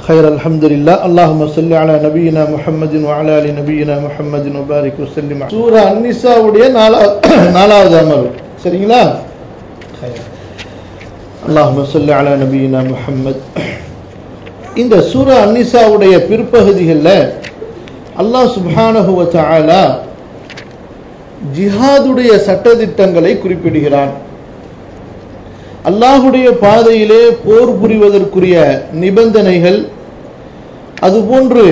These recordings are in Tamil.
خير الحمد لله اللهم صل على نبينا محمد وعلى ال نبينا محمد وبارك وسلم சூரா அன்னிசாவுடைய நாலாவது அமர்வு சரிங்களா اللهم صل على نبينا محمد இந்த சூரா அன்னிசாவுடைய பிற்பகுதிகளில் அல்லாஹ் சுப்ஹானஹு வ தஆலா ஜிஹாதுடைய சட்டதிட்டங்களை குறிப்பிடுகிறான் அல்லாஹுடைய பாதையிலே போர் புரிவதற்குரிய நிபந்தனைகள் அதுபோன்று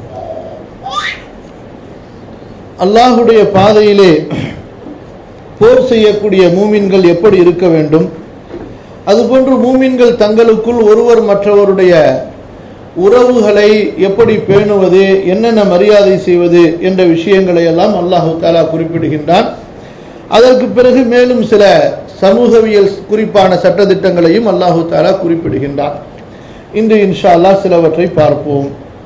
அல்லாஹுடைய பாதையிலே போர் செய்யக்கூடிய மூமின்கள் எப்படி இருக்க வேண்டும் அதுபோன்று மூமின்கள் தங்களுக்குள் ஒருவர் மற்றவருடைய உறவுகளை எப்படி பேணுவது என்னென்ன மரியாதை செய்வது என்ற விஷயங்களை எல்லாம் அல்லாஹு தாலா குறிப்பிடுகின்றான் அதற்கு பிறகு மேலும் சில சமூகவியல் குறிப்பான சட்டத்திட்டங்களையும் அல்லாஹு தாலா குறிப்பிடுகின்றான் இன்று இன்ஷா அல்லா சிலவற்றை பார்ப்போம்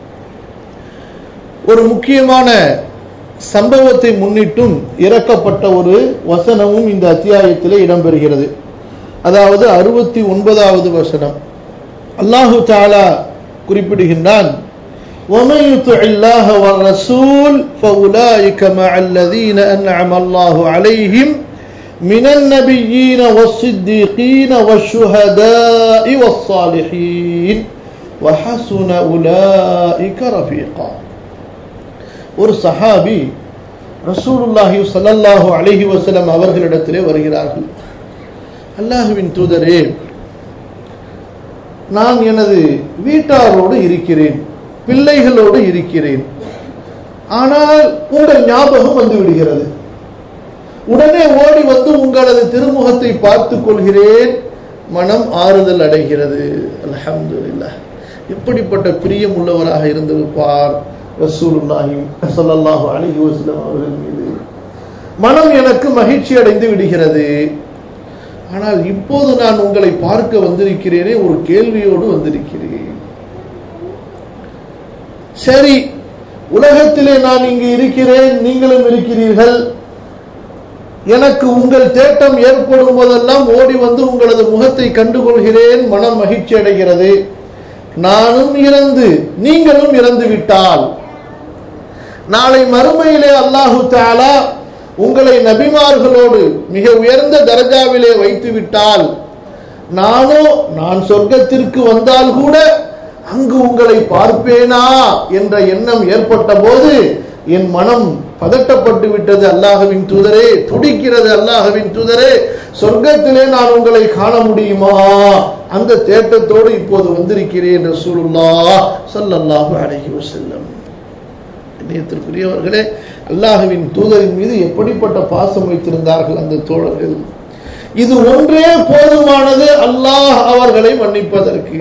ஒரு முக்கியமான சம்பவத்தை முன்னிட்டும் இறக்கப்பட்ட ஒரு வசனமும் இந்த அத்தியாயத்திலே இடம்பெறுகிறது அதாவது அறுபத்தி ஒன்பதாவது வசனம் அல்லாஹு தாலா குறிப்பிடுகின்றான் ومن يطع الله والرسول فأولئك مع الذين أنعم الله عليهم من النبيين والصديقين والشهداء والصالحين وحسن أولئك رفيقا ஒரு சஹாபி ரசூலுல்லாஹி ஸல்லல்லாஹு அலைஹி வஸல்லம் அவர்களிடத்திலே வருகிறார்கள் அல்லாஹுவின் தூதரே நான் எனது வீட்டாரோடு இருக்கிறேன் பிள்ளைகளோடு இருக்கிறேன் ஆனால் உங்கள் ஞாபகம் வந்து விடுகிறது உடனே ஓடி வந்து உங்களது திருமுகத்தை பார்த்து கொள்கிறேன் மனம் ஆறுதல் அடைகிறது அலமது எப்படிப்பட்ட பிரியம் உள்ளவராக இருந்திருப்பார் ரசூலுல்லாஹி ஸல்லல்லாஹு அலைஹி வஸல்லம் அவர்கள் மீது மனம் எனக்கு மகிழ்ச்சி அடைந்து விடுகிறது ஆனால் இப்போது நான் உங்களை பார்க்க வந்திருக்கிறேனே ஒரு கேள்வியோடு வந்திருக்கிறேன் சரி உலகத்திலே நான் இங்கு இருக்கிறேன் நீங்களும் இருக்கிறீர்கள் எனக்கு உங்கள் தேட்டம் ஏற்படும் போதெல்லாம் ஓடி வந்து உங்களது முகத்தை கண்டுகொள்கிறேன் மனம் மகிழ்ச்சி அடைகிறது நானும் இறந்து நீங்களும் இறந்து விட்டால் நாளை மறுமையிலே அல்லாஹு தாலா உங்களை நபிமார்களோடு மிக உயர்ந்த தரஜாவிலே வைத்து விட்டால் நானோ நான் சொர்க்கத்திற்கு வந்தால் கூட அங்கு உங்களை பார்ப்பேனா என்ற எண்ணம் ஏற்பட்ட போது என் மனம் பதட்டப்பட்டு விட்டது அல்லாஹவின் தூதரே துடிக்கிறது அல்லாஹவின் தூதரே சொர்க்கத்திலே நான் உங்களை காண முடியுமா அந்த தேட்டத்தோடு இப்போது வந்திருக்கிறேன் ரசூலுல்லா சல்லல்லாஹு அலைஹி வஸல்லம் நேயத்திற்குரியவர்களே அல்லாஹுவின் தூதரின் மீது எப்படிப்பட்ட பாசம் வைத்திருந்தார்கள் அந்த தோழர்கள் இது ஒன்றே போதுமானது அல்லாஹ் அவர்களை மன்னிப்பதற்கு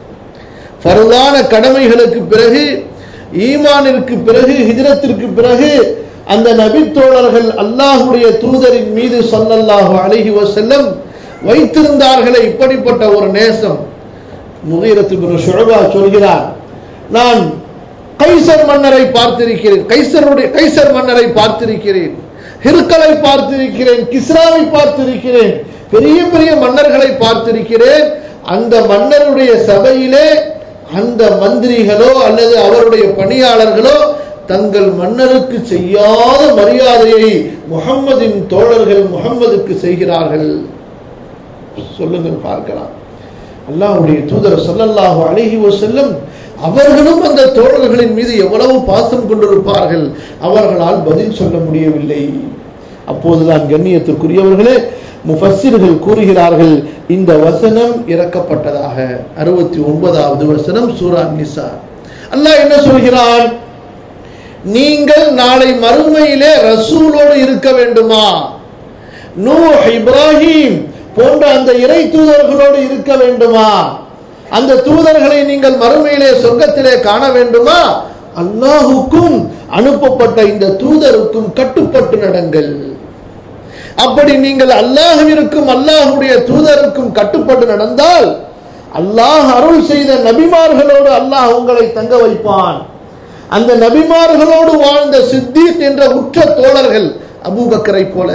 பருவான கடமைகளுக்கு பிறகு ஈமானிற்கு பிறகு ஹிஜரத்திற்கு பிறகு அந்த நபித்தோழர்கள் அல்லாஹுடைய தூதரின் மீது சொல்லல்லாஹு அழகி செல்லம் வைத்திருந்தார்களே இப்படிப்பட்ட ஒரு நேசம் முகீரத்து ஷுழபா சொல்கிறார் நான் கைசர் மன்னரை பார்த்திருக்கிறேன் கைசருடைய கைசர் மன்னரை பார்த்திருக்கிறேன் ஹிருக்கலை பார்த்திருக்கிறேன் கிஸ்ராவை பார்த்திருக்கிறேன் பெரிய பெரிய மன்னர்களை பார்த்திருக்கிறேன் அந்த மன்னருடைய சபையிலே அந்த மந்திரிகளோ அல்லது அவருடைய பணியாளர்களோ தங்கள் மன்னருக்கு செய்யாத மரியாதையை முகம்மதின் தோழர்கள் முகம்மதுக்கு செய்கிறார்கள் சொல்லுங்கள் பார்க்கலாம் அல்லாஹுடைய தூதர் சொல்லல்லாஹு அழகி செல்லும் அவர்களும் அந்த தோழர்களின் மீது எவ்வளவு பாசம் கொண்டிருப்பார்கள் அவர்களால் பதில் சொல்ல முடியவில்லை அப்போதுதான் கண்ணியத்திற்குரியவர்களே முஃபssiர்கள் கூறுகிறார்கள் இந்த வசனம் இறக்கப்பட்டதாக அறுபத்தி ஒன்பதாவது வசனம் சூரா நிசா அல்லாஹ் என்ன சொல்கிறான் நீங்கள் நாளை மறுமையிலே ரசூலோடு இருக்க வேண்டுமா நூ இப்ராஹிம் போன்ற அந்த இறை தூதர்களோடு இருக்க வேண்டுமா அந்த தூதர்களை நீங்கள் மறுமையிலே சொர்க்கத்திலே காண வேண்டுமா அல்லாஹுக்கும் அனுப்பப்பட்ட இந்த தூதருக்கும் கட்டுப்பட்டு நடங்கள் அப்படி நீங்கள் அல்லாஹுவிற்கும் அல்லாஹுடைய தூதருக்கும் கட்டுப்பட்டு நடந்தால் அல்லாஹ் அருள் செய்த நபிமார்களோடு அல்லாஹ் உங்களை தங்க வைப்பான் அந்த நபிமார்களோடு வாழ்ந்த சித்தீக் என்ற உற்ற தோழர்கள் அபூபக்கரை போல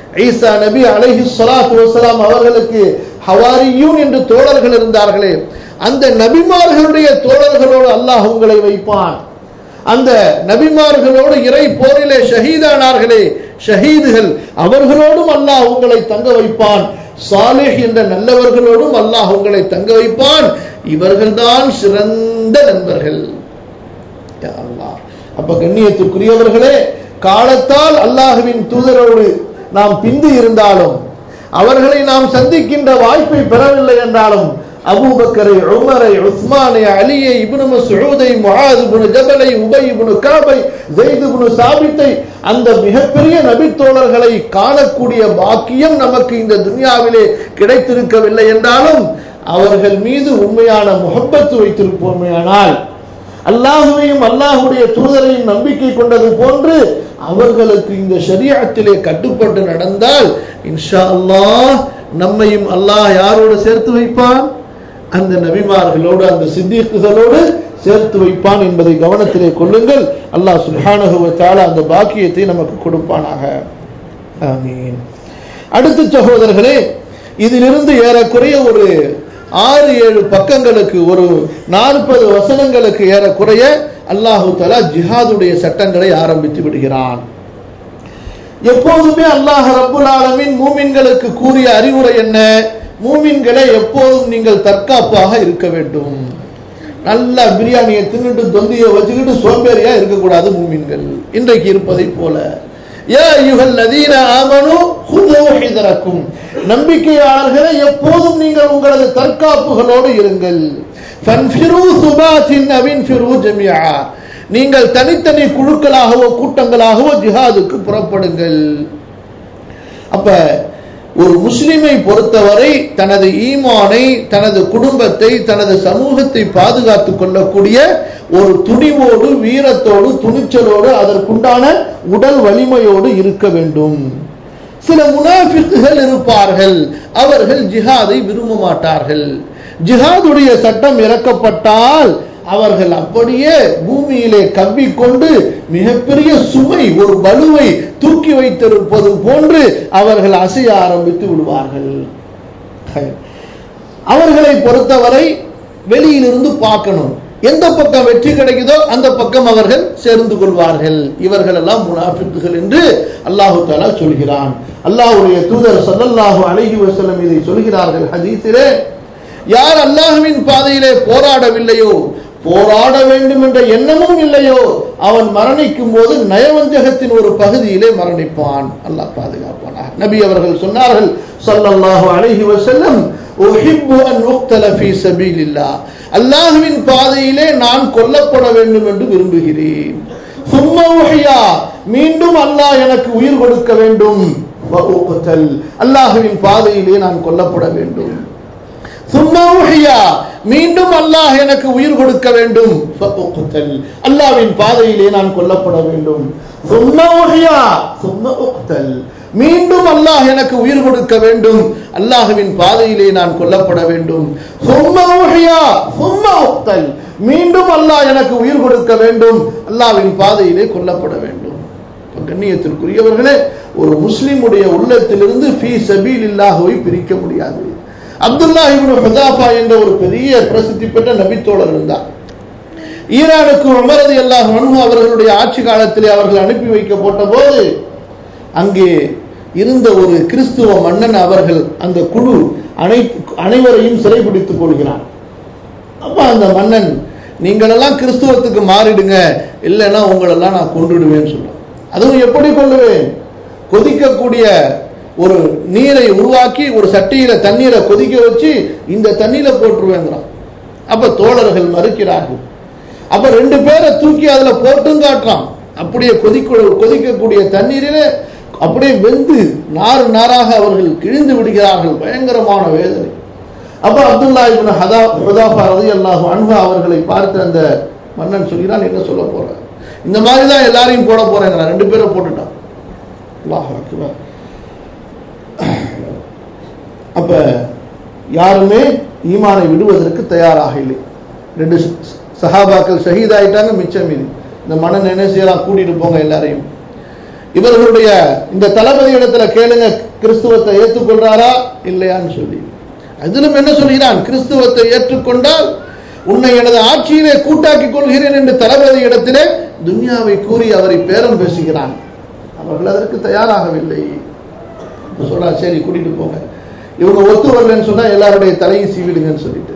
ஈசா நபி அலைஹி ஸலாத்து வஸலாம் அவர்களுக்கு ஹவாரியூன் என்று தோழர்கள் இருந்தார்களே அந்த நபிமார்களுடைய தோழர்களோடு அல்லாஹ் உங்களை வைப்பான் அந்த நபிமார்களோடு இறை போரிலே ஷஹீதானார்களே ஷஹீதுகள் அவர்களோடும் அல்லாஹ் உங்களை தங்க வைப்பான் சாலிஹ் என்ற நல்லவர்களோடும் அல்லாஹ் உங்களை தங்க வைப்பான் இவர்கள்தான் சிறந்த நண்பர்கள் யா அல்லாஹ் அப்ப கண்ணியத்துக்குரியவர்களே காலத்தால் அல்லாஹுவின் தூதரோடு நாம் பிந்து இருந்தாலும் அவர்களை நாம் சந்திக்கின்ற வாய்ப்பை பெறவில்லை என்றாலும் அபூபக்கரை உமரை உஸ்மானை அலியை இப்னு மஸ்ஊதை முஆத் இப்னு ஜபலை உபை இப்னு கஅபை ஸைத் இப்னு சாபித்தை அந்த மிகப்பெரிய நபித்தோழர்களை காணக்கூடிய பாக்கியம் நமக்கு இந்த துனியாவிலே கிடைத்திருக்கவில்லை என்றாலும் அவர்கள் மீது உண்மையான முகப்பத்து வைத்திருப்போமேயானால் அல்லாஹுவையும் அல்லாஹுடைய தூதரையும் நம்பிக்கை கொண்டது போன்று அவர்களுக்கு இந்த ஷரியத்திலே கட்டுப்பட்டு நடந்தால் இன்ஷா அல்லாஹ் நம்மையும் அல்லாஹ் யாரோடு சேர்த்து வைப்பான் அந்த நபிமார்களோடு அந்த சித்திக்குகளோடு சேர்த்து வைப்பான் என்பதை கவனத்திலே கொள்ளுங்கள் அல்லாஹ் சுல்ஹானஹு வ தஆலா அந்த பாக்கியத்தை நமக்கு கொடுப்பானாக ஆமீன் அடுத்த சகோதரர்களே இதிலிருந்து ஏறக்குறைய ஒரு ஆறு ஏழு பக்கங்களுக்கு ஒரு நாற்பது வசனங்களுக்கு ஏறக்குறைய அல்லாஹு தலா ஜிஹாதுடைய சட்டங்களை ஆரம்பித்து விடுகிறான் எப்போதுமே அல்லாஹ் ரப்புல் ஆலமீன் மூமின்களுக்கு கூறிய அறிவுரை என்ன மூமின்களை எப்போதும் நீங்கள் தற்காப்பாக இருக்க வேண்டும் நல்லா பிரியாணியை தின்னுட்டு தொந்தியை வச்சுக்கிட்டு சோம்பேறியா இருக்கக்கூடாது மூமின்கள் இன்றைக்கு இருப்பதை போல யா யுகல் நதீன ஆமனு ஹுதூஹிதரக்கும் நம்பிக்கையாளர்களை எப்போதும் நீங்கள் உங்களது தற்காப்புகளோடு இருங்கள் ஃபன்ஃபிரு சுபாத்தின் அவின்ஃபிரு ஜமியா நீங்கள் தனித்தனி குழுக்களாகவோ கூட்டங்களாகவோ ஜிஹாதுக்கு புறப்படுங்கள் அப்ப ஒரு முஸ்லிமை பொறுத்தவரை தனது ஈமானை தனது குடும்பத்தை தனது சமூகத்தை பாதுகாத்துக் கொள்ளக்கூடிய ஒரு துணிவோடு வீரத்தோடு துணிச்சலோடு அதற்குண்டான உடல் வலிமையோடு இருக்க வேண்டும் சில முனாஃபிக்குகள் இருப்பார்கள் அவர்கள் ஜிஹாதை விரும்ப மாட்டார்கள் ஜிஹாதுடைய சட்டம் இறக்கப்பட்டால் அவர்கள் அப்படியே பூமியிலே கவ்விக்கொண்டு மிகப்பெரிய சுமை ஒரு பலுவை தூக்கி வைத்திருப்பது போன்று அவர்கள் அசைய ஆரம்பித்து விடுவார்கள் அவர்களை பொறுத்தவரை வெளியிலிருந்து பார்க்கணும் எந்த பக்கம் வெற்றி கிடைக்குதோ அந்த பக்கம் அவர்கள் சேர்ந்து கொள்வார்கள் இவர்கள் எல்லாம் முனாஃபிக்குகள் என்று அல்லாஹு தாலா சொல்கிறான் அல்லாஹ்வுடைய தூதர் ஸல்லல்லாஹு அலைஹி வஸல்லம் இதை சொல்கிறார்கள் ஹதீஸிலே யார் அல்லாஹ்வின் பாதையிலே போராடவில்லையோ போராட வேண்டும் என்ற எண்ணமும் இல்லையோ அவன் மரணிக்கும் போது நயவஞ்சகத்தின் ஒரு பகுதியிலே மரணிப்பான் அல்லாஹ் பாதுகாப்பானாக நபி அவர்கள் சொன்னார்கள் ஸல்லல்லாஹு அலைஹி வஸல்லம் உஹிப்பு அன் உக்தல ஃபீ சபீலில்லாஹ் அல்லாஹ்வின் பாதையிலே நான் கொல்லப்பட வேண்டும் என்று விரும்புகிறேன் சும்மா உஹியா மீண்டும் அல்லாஹ் எனக்கு உயிர் கொடுக்க வேண்டும் வ உக்தல் அல்லாஹ்வின் பாதையிலே நான் கொல்லப்பட வேண்டும் சும்மா உஹியா மீண்டும் அல்லாஹ் எனக்கு உயிர் கொடுக்க வேண்டும் ஃபஉக்தல் அல்லாஹ்வின் பாதையிலே நான் கொல்லப்பட வேண்டும் சும்மா உஹியா சும்மா உக்தல் மீண்டும் அல்லாஹ் எனக்கு உயிர் கொடுக்க வேண்டும் அல்லாஹ்வின் பாதையிலே நான் கொல்லப்பட வேண்டும் சும்மா உஹியா சும்மா உக்தல் மீண்டும் அல்லாஹ் எனக்கு உயிர் கொடுக்க வேண்டும் அல்லாஹ்வின் பாதையிலே கொல்லப்பட வேண்டும் இப்ப கண்ணியத்திற்குரியவர்களே ஒரு முஸ்லிமுடைய உள்ளத்திலிருந்து ஃபீ சபீலில்லாஹுவை பிரிக்க முடியாது அப்துல்லா இப்னு ஹுதாஃபா என்ற ஒரு பெரிய பிரசித்தி பெற்ற நபித்தோழர் இருந்தார் ஈரானுக்கு உமரது அல்லாஹ் அன்ஹு அவர்களுடைய ஆட்சி காலத்திலே அவர்கள் அனுப்பி வைக்கப்பட்ட போது அங்கே இருந்த ஒரு கிறிஸ்துவ மன்னன் அவர்கள் அந்த குழு அனை அனைவரையும் சிறைபிடித்துக் கொள்கிறான் அப்ப அந்த மன்னன் நீங்களெல்லாம் கிறிஸ்துவத்துக்கு மாறிடுங்க இல்லைன்னா உங்களெல்லாம் நான் கொன்றுடுவேன்னு சொல்றேன் அதுவும் எப்படி கொள்ளுவேன் கொதிக்கக்கூடிய ஒரு நீரை உருவாக்கி ஒரு சட்டியில தண்ணீரை கொதிக்க வச்சு இந்த தண்ணியில போட்டுருவேங்கிறான் அப்ப தோழர்கள் மறுக்கிறார்கள் அப்ப ரெண்டு பேரை தூக்கி அதுல போட்டும் காட்டுறான் அப்படியே கொதிக்க கொதிக்கக்கூடிய தண்ணீரிலே அப்படியே வெந்து நாறு நாராக அவர்கள் கிழிந்து விடுகிறார்கள் பயங்கரமான வேதனை அப்ப அப்துல்லா இப்னு ஹதா ஹுதாஃபா ரலியல்லாஹு அன்ஹு அவர்களை பார்த்து அந்த மன்னன் சொல்கிறான் என்ன சொல்ல போற இந்த மாதிரி தான் எல்லாரையும் போட போறேங்கிறான் ரெண்டு பேரை போட்டுட்டான் அல்லாஹ் அக்பர் அப்ப யாருமே ஈமானை விடுவதற்கு தயாராக இல்லை ரெண்டு சஹாபாக்கள் ஷஹீதாயிட்டாங்க மிச்சம் மீதி இந்த மன்னன் என்ன செய்யலாம் கூட்டிட்டு போங்க எல்லாரையும் இவர்களுடைய இந்த தளபதி இடத்துல கேளுங்க கிறிஸ்துவத்தை ஏற்றுக்கொள்றாரா இல்லையான்னு சொல்லி அதிலும் என்ன சொல்கிறான் கிறிஸ்துவத்தை ஏற்றுக்கொண்டால் உன்னை எனது ஆட்சியிலே கூட்டாக்கிக் கொள்கிறேன் என்று தளபதி இடத்திலே துன்யாவை கூறி அவரை பேரம் பேசுகிறான் அவர்கள் அதற்கு தயாராகவில்லை சொல்றா சரி கூட்டிட்டு போங்க இவங்க ஒத்து வரலன்னு சொன்னா எல்லாருடைய தலையும் சீவிடுங்கன்னு சொல்லிட்டு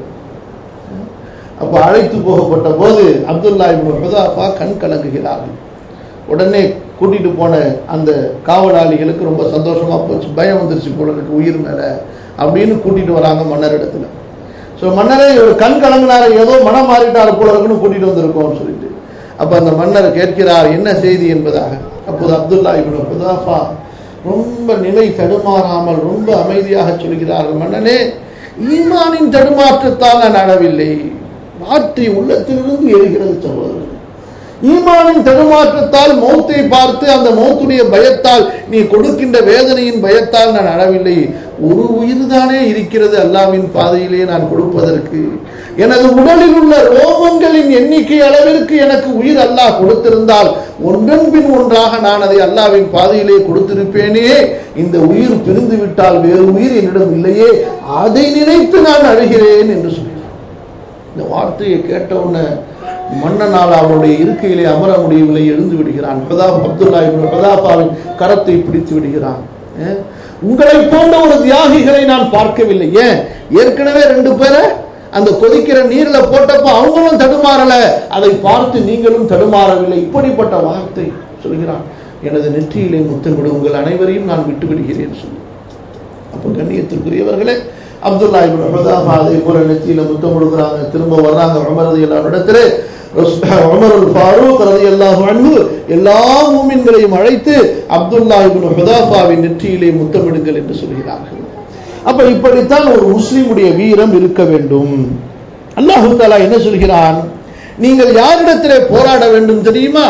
அப்ப அழைத்து போகப்பட்ட போது அப்துல்லா இப்னு ஹுதாஃபா கண் கலங்குகிறார்கள் உடனே கூட்டிட்டு போன அந்த காவலாளிகளுக்கு ரொம்ப சந்தோஷமா போச்சு பயம் வந்துருச்சு போல இருக்கு உயிர் மேல அப்படின்னு கூட்டிட்டு வராங்க மன்னர் இடத்துல ஸோ மன்னரே இவர் கண் கலங்கினார ஏதோ மனம் மாறிட்டார் போல இருக்குன்னு கூட்டிட்டு வந்திருக்கோம்னு சொல்லிட்டு அப்ப அந்த மன்னர் கேட்கிறார் என்ன செய்தி என்பதாக அப்போது அப்துல்லா இப்னு ஹுதாஃபா ரொம்ப நிலை தடுமாறாமல் ரொம்ப அமைதியாக சொல்கிறார்கள் மன்னனே ஈமானின் தடுமாற்றத்தால் நான் அழவில்லை வார்த்தை உள்ளத்திலிருந்து எழுகிறது சகோதரர் ஈமானின் தடுமாற்றத்தால் மௌத்தை பார்த்து அந்த மௌத்துடைய பயத்தால் நீ கொடுக்கின்ற வேதனையின் பயத்தால் நான் அழவில்லை ஒரு உயிர் தானே இருக்கிறது அல்லாவின் பாதையிலே நான் கொடுப்பதற்கு எனது உடலில் உள்ள ரோமங்களின் எண்ணிக்கை அளவிற்கு எனக்கு உயிர் அல்லாஹ் கொடுத்திருந்தால் ஒன்றன் பின் ஒன்றாக நான் அதை அல்லாவின் பாதையிலே கொடுத்திருப்பேனே இந்த உயிர் பிரிந்து விட்டால் வேறு உயிர் என்னிடம் இல்லையே அதை நினைத்து நான் அழுகிறேன் என்று சொன்னார் இந்த வார்த்தையை கேட்டவுடனே மன்னனால் அவருடைய இருக்கையிலே அமர முடியவில்லை எழுந்து விடுகிறான் பிரதாப் அப்துல்லா இப்னு பிரதாபாவின் கரத்தை பிடித்து விடுகிறான் ஏன்? உங்களை போன்ற ஒரு தியாகிகளை நான் பார்க்கவில்லை ஏன் ஏற்கனவே ரெண்டு பேரை அந்த கொதிக்கிற நீர்ல போட்டப்ப அவங்களும் தடுமாறல அதை பார்த்து நீங்களும் தடுமாறவில்லை இப்படிப்பட்ட வார்த்தை சொல்கிறான் எனது நெற்றியிலே முத்தமிடு உங்கள் அனைவரையும் நான் விட்டு விடுகிறேன் சொல்லி அப்ப கண்ணியத்திற்குரியவர்களே அப்துல்லா இப்னு ஹுதாஃபா அதே போல நெத்தியில முத்தம் கொடுக்குறாங்க திரும்ப வர்றாங்க உமர் ரலியல்லாஹு இடத்துல உமருல் ஃபாரூக் ரலியல்லாஹு அன்ஹு எல்லா மூமின்களையும் அழைத்து அப்துல்லா இப்னு ஹுதாஃபாவின் நெற்றியிலே முத்தமிடுங்கள் என்று சொல்கிறார்கள் அப்ப இப்படித்தான் ஒரு முஸ்லிமுடைய வீரம் இருக்க வேண்டும் அல்லாஹு தாலா என்ன சொல்கிறான் நீங்கள் யாரிடத்திலே போராட வேண்டும் தெரியுமா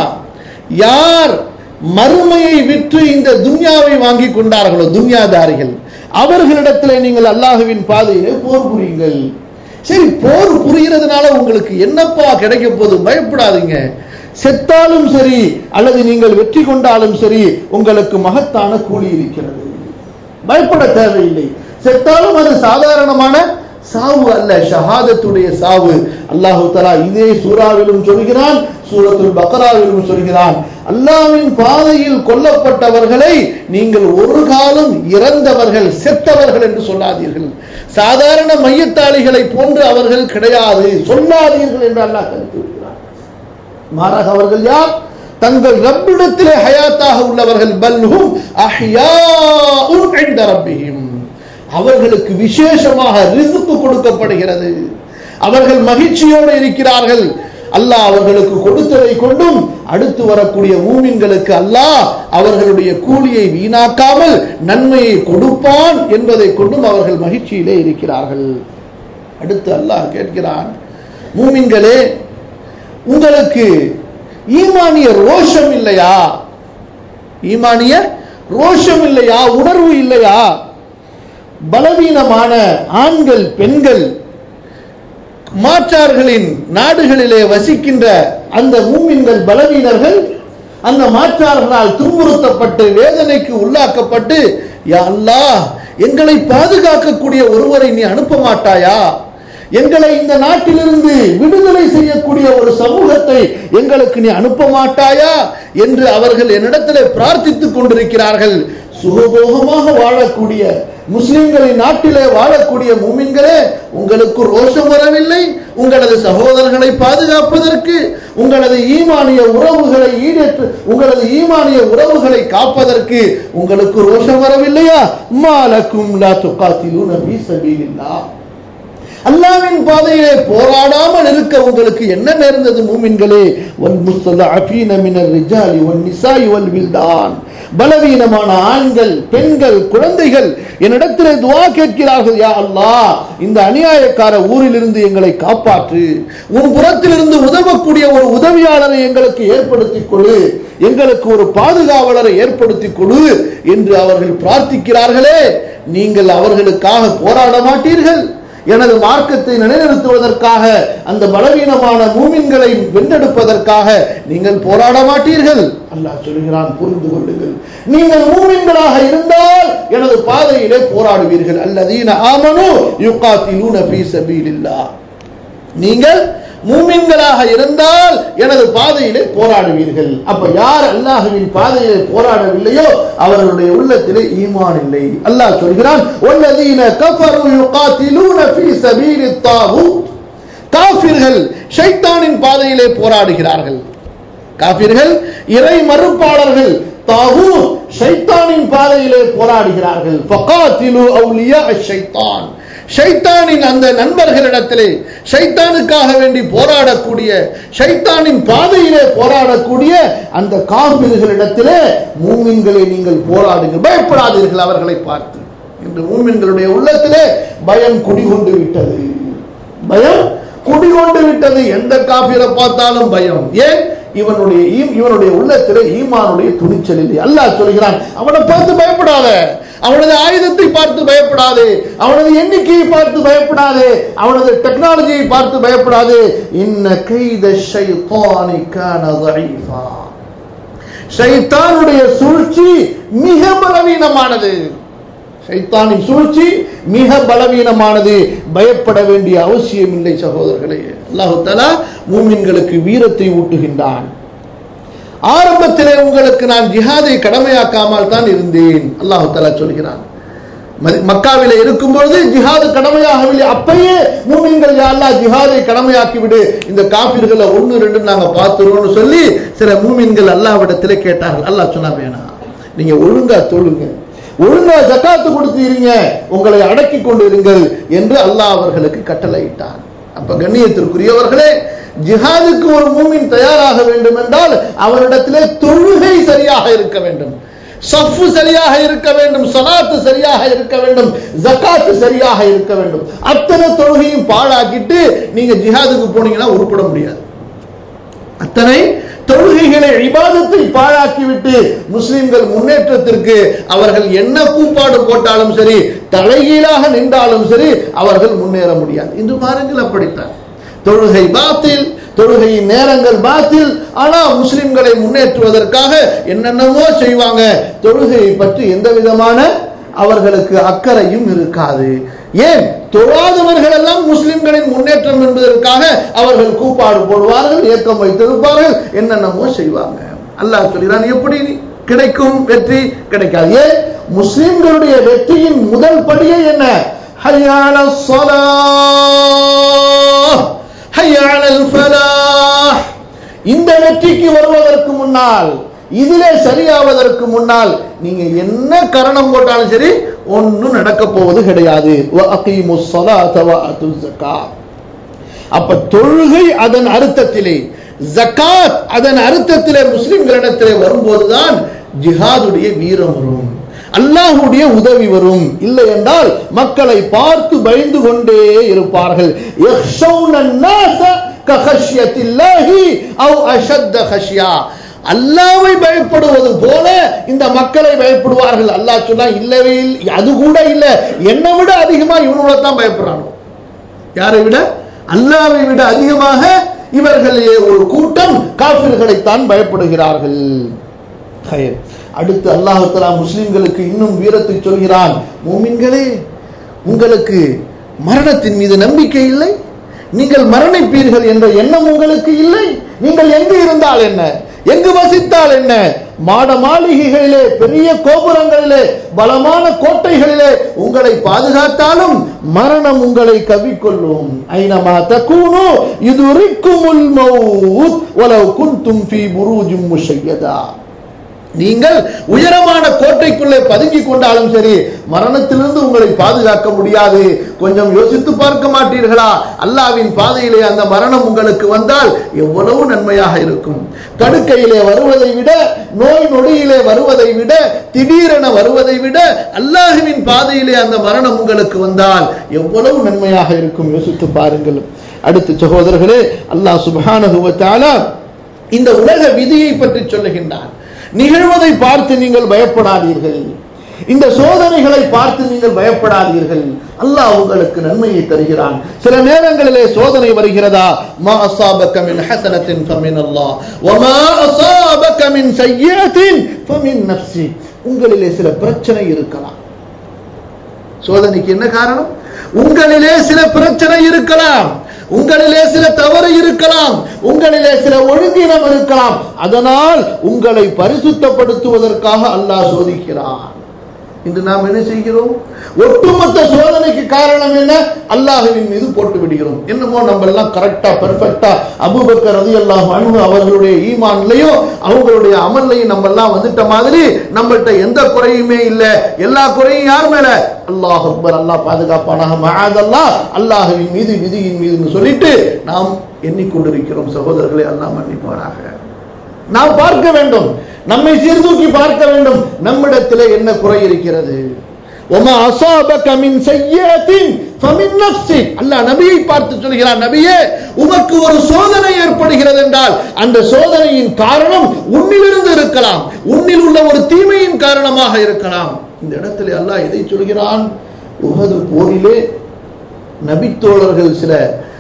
யார் மறுமையை விற்று இந்த துன்யாவை வாங்கி கொண்டார்களோ துன்யாதாரிகள் அவர்களிடத்திலே நீங்கள் அல்லாஹுவின் பாதையிலே போர் புரியுங்கள் சரி போர் புரியறதுனால உங்களுக்கு என்னப்பா கிடைக்க போகுது பயப்படாதீங்க செத்தாலும் சரி அல்லது நீங்கள் வெற்றி கொண்டாலும் சரி உங்களுக்கு மகத்தான கூலி இருக்கிறது பயப்பட தேவையில்லை செத்தாலும் அது சாதாரணமான சாவு அல்ல ஷஹாதத்துடைய சாவு அல்லாஹு தலா இதே சூறாவிலும் சொல்கிறான் சூரத்துல் பக்கராவிலும் சொல்கிறான் அல்லாவின் பாதையில் கொல்லப்பட்டவர்களை நீங்கள் ஒரு காலம் இறந்தவர்கள் செத்தவர்கள் என்று சொல்லாதீர்கள் சாதாரண மையத்தாளிகளை போன்று அவர்கள் கிடையாது சொல்லாதீர்கள் என்று அல்லாஹ் கருத்து விடுகிறார் மாறாக அவர்கள் யார் தங்கள் ரப்பிடத்திலே ஹயாத்தாக உள்ளவர்கள் பல்ஹும் அஹ்யாஉன் இன்த ரப்பிஹிம் அவர்களுக்கு விசேஷமாக ரிசுக்கு கொடுக்கப்படுகிறது அவர்கள் மகிழ்ச்சியோடு இருக்கிறார்கள் அல்லாஹ் அவர்களுக்கு கொடுத்ததை கொண்டும் அடுத்து வரக்கூடிய மூமின்களுக்கு அல்லாஹ் அவர்களுடைய கூலியை வீணாக்காமல் நன்மையை கொடுப்பான் என்பதை கொண்டும் அவர்கள் மகிழ்ச்சியிலே இருக்கிறார்கள் அடுத்து அல்லாஹ் கேட்கிறான் மூமின்களே உங்களுக்கு ஈமானிய ரோஷம் இல்லையா ஈமானிய ரோஷம் இல்லையா உணர்வு இல்லையா பலவீனமான ஆண்கள் பெண்கள் மாற்றார்களின் நாடுகளிலே வசிக்கின்ற அந்த மூமின்கள் பலவீனர்கள் அந்த மாற்றார்களால் துன்புறுத்தப்பட்டு வேதனைக்கு உள்ளாக்கப்பட்டு யா அல்லாஹ் எங்களை பாதுகாக்கக்கூடிய ஒருவரை நீ அனுப்ப மாட்டாயா எங்களை இந்த நாட்டிலிருந்து விடுதலை செய்யக்கூடிய ஒரு சமூகத்தை எங்களுக்கு நீ அனுப்ப மாட்டாயா என்று அவர்கள் என்னிடத்தில் பிரார்த்தித்துக் கொண்டிருக்கிறார்கள் சுகபோகமாக வாழக்கூடிய முஸ்லிம்களின் நாட்டிலே வாழக்கூடிய மூமின்களே உங்களுக்கு ரோஷம் வரவில்லை உங்களது சகோதரர்களை பாதுகாப்பதற்கு உங்களது ஈமானிய உறவுகளை ஈடேற்று உங்களது ஈமானிய உறவுகளை காப்பதற்கு உங்களுக்கு ரோஷம் வரவில்லையா மாலக்கும் லா துகாத்திலூன ஃபீ சபீலில்லாஹ் அல்லாவின் பாதையிலே போராடாமல் இருக்க உங்களுக்கு என்ன நேர்ந்தது மூமின்களே வல் முஸ்தலஅஃபீன மினர் ரிஜாலி வன் நிசாஇ வல் வில்தான் பலவீனமான ஆண்கள் பெண்கள் குழந்தைகள் என்னிடத்திலே துஆ கேட்கிறார்கள் யா அல்லாஹ் இந்த அநியாயக்கார ஊரிலிருந்து எங்களை காப்பாற்று உன் புறத்திலிருந்து உதவக்கூடிய ஒரு உதவியாளரை எங்களுக்கு ஏற்படுத்திக் கொடு எங்களுக்கு ஒரு பாதுகாவலரை ஏற்படுத்திக் கொடு என்று அவர்கள் பிரார்த்திக்கிறார்களே நீங்கள் அவர்களுக்காக போராட மாட்டீர்கள் எனது மார்க்கத்தை நிலைநிறுத்துவதற்காக அந்த பலவீனமான மூமின்களை வென்றெடுப்பதற்காக நீங்கள் போராட மாட்டீர்கள் அல்லாஹ் சொல்கிறான் புரிந்து கொள்ளுங்கள் நீங்கள் மூமின்களாக இருந்தால் எனது பாதையிலே போராடுவீர்கள் அல்லதீன ஆமனு யுகாத்திலூன ஃபீ சபீலில்லாஹ் நீங்கள் மூமின்களாக இருந்தால் எனது பாதையிலே போராடுவீர்கள் அப்ப யார் அல்லாஹுவின் பாதையிலே போராடவில்லையோ அவர்களுடைய உள்ளத்திலே ஈமான் இல்லை அல்லாஹ் சொல்கிறான் வல்லதீன கஃபரு யுகாத்திலூன ஃபீ சபீலித் தாகூத் காஃபிர்கள் ஷைத்தானின் பாதையிலே போராடுகிறார்கள் காபிர்கள் இறை மறுப்பாளர்கள் தாகு ஷைத்தானின் பாதையிலே போராடுகிறார்கள் ஃபகாத்திலு அவுலியா ஷைத்தான் ஷைத்தானின் அந்த நண்பர்களிடத்திலே ஷைத்தானுக்காக வேண்டி போராடக்கூடிய ஷைத்தானின் பாதையிலே போராடக்கூடிய அந்த காபிர்களிடத்திலே மூமின்களை நீங்கள் போராடுங்கள் பயப்படாதீர்கள் அவர்களை பார்த்து இன்று மூமின்களுடைய உள்ளத்திலே பயம் குடிகொண்டு விட்டது பயம் குடிகொண்டு விட்டது எந்த காபிரை பார்த்தாலும் பயம் ஏன் இவனுடைய ஈம்- இவனுடைய உள்ளத்திலே ஈமானுடைய துணிச்சல் இல்லை அல்லாஹ் சொல்கிறான் அவனை பார்த்து பயப்படாத அவனது ஆயுதத்தை பார்த்து பயப்படாதே அவனது எண்ணிக்கையை பார்த்து பயப்படாதே அவனது டெக்னாலஜியை பார்த்து பயப்படாதே இன்ன கைத ஷைத்தானி கான ضعيفا ஷைத்தானுடைய சூழ்ச்சி மிக பலவீனமானது ஷைத்தானின் சூழ்ச்சி மிக பலவீனமானது பயப்பட வேண்டிய அவசியம் இல்லை சகோதரர்களே அல்லாஹு தஆலா மூமின்களுக்கு வீரத்தை ஊட்டுகின்றான் ஆரம்பத்திலே உங்களுக்கு நான் ஜிஹாதை கடமையாக்காமல் தான் இருந்தேன் அல்லாஹு தஆலா சொல்கிறான் மதி- மக்காவிலே இருக்கும்பொழுது ஜிஹாது கடமையாகவில்லை அப்பயே மூமின்கள் யா அல்லாஹ் ஜிஹாதை கடமையாக்கி விடு இந்த காபிர்களை ஒன்னு ரெண்டு நாங்க பார்த்துருவோம்னு சொல்லி சில மூமின்கள் அல்லாஹ்விடத்திலே கேட்டார்கள் அல்லாஹ் சொன்னா வேணாம் நீங்க ஒழுங்கா தொழுங்க ஒழுங்கா ஜக்காத்து கொடுத்தீங்க உங்களை அடக்கி கொண்டு இருங்கள் என்று அல்லாஹ் அவர்களுக்கு கட்டளையிட்டான் அப்ப கண்ணியத்திற்குரியவர்களே ஜிஹாதுக்கு ஒரு மூமின் தயாராக வேண்டும் என்றால் அவரிடத்திலே தொழுகை சரியாக இருக்க வேண்டும் சஃப்பு சரியாக இருக்க வேண்டும் சலாத்து சரியாக இருக்க வேண்டும் ஜக்காத்து சரியாக இருக்க வேண்டும் அத்தனை தொழுகையும் பாழாக்கிட்டு நீங்க ஜிஹாதுக்கு போனீங்கன்னா உருப்பட முடியாது அத்தனை தொழுகைகளை இபாதத்தை பாழாக்கிவிட்டு முஸ்லிம்கள் முன்னேற்றத்திற்கு அவர்கள் என்ன கூப்பாடு போட்டாலும் சரி தலைகீழாக நின்றாலும் சரி அவர்கள் முன்னேற முடியாது இன்று பாருங்கள் அப்படித்தான் தொழுகை பாத்தில் தொழுகையின் நேரங்கள் பாத்தில் ஆனா முஸ்லிம்களை முன்னேற்றுவதற்காக என்னென்னமோ செய்வாங்க தொழுகையை பற்றி எந்த விதமான அவர்களுக்கு அக்கறையும் இருக்காது ஏன் தொழாதவர்கள் எல்லாம் முஸ்லிம்களின் முன்னேற்றம் என்பதற்காக அவர்கள் கூப்பாடு போடுவார்கள் இயக்கம் வைத்திருப்பார்கள் என்னென்னமோ செய்வாங்க அல்லாஹ் சொல்கிறான் எப்படி கிடைக்கும் வெற்றி கிடைக்காது ஏன் முஸ்லிம்களுடைய வெற்றியின் முதல் படியே என்ன ஹய்யால ஹய்யால் ஃபலாஹ் இந்த வெற்றிக்கு வருவதற்கு முன்னால் இதிலே சரியாவதற்கு முன்னால் நீங்க என்ன கரணம் போட்டாலும் சரி ஒன்னும் நடக்க போவது கிடையாது வஅகீமுஸ் ஸலாத வஅத்துஸ் ஸகாத் அப்ப தொழுகை அதன் அர்த்தத்திலே ஜகாத் அதன் அர்த்தத்திலே முஸ்லிம்களிடத்திலே வரும்போதுதான் ஜிஹாதுடைய வீரம் வரும் அல்லாஹுடைய உதவி வரும் இல்லை என்றால் மக்களை பார்த்து பயந்து கொண்டே இருப்பார்கள் يَخْشَوْنَ النَّاسَ كَخَشْيَةِ اللَّهِ أَوْ أَشَدَّ خَشْيَةً அல்லாவை பயப்படுவது போல இந்த மக்களை பயப்படுவார்கள் அல்லாஹ் சொன்னா இல்லவே இல்லை அது கூட இல்ல என்னை விட அதிகமா இவனோட தான் பயப்படுறாங்க யாரை விட அல்லாவை விட அதிகமாக இவர்களே ஒரு கூட்டம் காபிர்களைத்தான் பயப்படுகிறார்கள் ஹைர். அடுத்து அல்லாஹு தஆலா முஸ்லிம்களுக்கு இன்னும் வீரத்தை சொல்கிறான் மூமின்களே உங்களுக்கு மரணத்தின் மீது நம்பிக்கை இல்லை நீங்கள் மரணிப்பீர்கள் என்ற எண்ணம் உங்களுக்கு இல்லை நீங்கள் எங்கு இருந்தால் என்ன எங்கு வசித்தால் என்ன மாட மாளிகைகளிலே பெரிய கோபுரங்களிலே பலமான கோட்டைகளிலே உங்களை பாதுகாத்தாலும் மரணம் உங்களை கவிக்கொள்ளும் ஐனமா தக்கூனு இதுரிக்குமுல் மௌத் வலவ் குன்தும் ஃபீ புரூஜின் முஷையதா நீங்கள் உயரமான கோட்டைக்குள்ளே பதுங்கி கொண்டாலும் சரி மரணத்திலிருந்து உங்களை பாதுகாக்க முடியாது கொஞ்சம் யோசித்து பார்க்க மாட்டீர்களா அல்லாவின் பாதையிலே அந்த மரணம் உங்களுக்கு வந்தால் எவ்வளவு நன்மையாக இருக்கும் தடுக்கையிலே வருவதை விட நோய் நொடியிலே வருவதை விட திடீரென வருவதை விட அல்லாஹுவின் பாதையிலே அந்த மரணம் உங்களுக்கு வந்தால் எவ்வளவு நன்மையாக இருக்கும் யோசித்து பாருங்கள் அடுத்து சகோதரர்களே அல்லாஹ் சுப்ஹானஹு வ தஆலா இந்த உலக விதியை பற்றி சொல்லுகின்றான் நிகழ்வதை பார்த்து நீங்கள் பயப்படாதீர்கள் இந்த சோதனைகளை பார்த்து நீங்கள் பயப்படாதீர்கள் அல்லாஹ் உங்களுக்கு நன்மையை தருகிறான் சில நேரங்களிலே சோதனை வருகிறதா மா அஸாபக மின் ஹஸனத்தின் ஃபமின் அல்லாஹ் வமா அஸாபக மின் சய்யிஅத்தின் ஃபமின் நஃப்ஸி உங்களிலே சில பிரச்சனை இருக்கலாம் சோதனைக்கு என்ன காரணம் உங்களிலே சில பிரச்சனை இருக்கலாம் உங்களிலே சில தவறு இருக்கலாம் உங்களிலே சில ஒழுங்கினம் இருக்கலாம் அதனால் உங்களை பரிசுத்தப்படுத்துவதற்காக அல்லாஹ் சோதிக்கிறான் இன்று நாம் என்ன செய்கிறோம் ஒட்டுமொத்த சோதனைக்கு காரணம் என்ன அல்லாஹுவின் மீது போட்டு விடுகிறோம் என்னமோ நம்ம எல்லாம் கரெக்டா பெர்ஃபெக்டா அபூபக்கர் ரலியல்லாஹு அன்ஹு அவர்களுடைய ஈமான்லயும் அவங்களுடைய அமல்லையும் நம்ம எல்லாம் வந்துட்ட மாதிரி நம்மள்ட்ட எந்த குறையுமே இல்ல எல்லா குறையும் யார் மேல அல்லாஹ் அக்பர் அல்லாஹ் பாதுகாப்பானாக மகாதல்லாஹ் அல்லாஹுவின் மீது விதியின் மீதுன்னு சொல்லிட்டு நாம் எண்ணிக்கொண்டிருக்கிறோம் சகோதரர்களை அல்லாஹ் மன்னிப்பானாக நாம் பார்க்க வேண்டும் நம்மை சீர்தூக்கி பார்க்க வேண்டும் நம்மிடத்திலே என்ன குறை இருக்கிறது ஒமா அசாபக மின் சய்யிஅத்தின் ஃபமின் நஃப்ஸிக் அல்லாஹ் நபியை பார்த்து சொல்கிறார் நபியே உமக்கு ஒரு சோதனை ஏற்படுகிறது என்றால் அந்த சோதனையின் காரணம் உன்னிலிருந்து இருக்கலாம் உன்னில் உள்ள ஒரு தீமையின் காரணமாக இருக்கலாம் இந்த இடத்துல அல்லாஹ் எதை சொல்கிறான் உகது போரிலே நபித்தோழர்கள் சில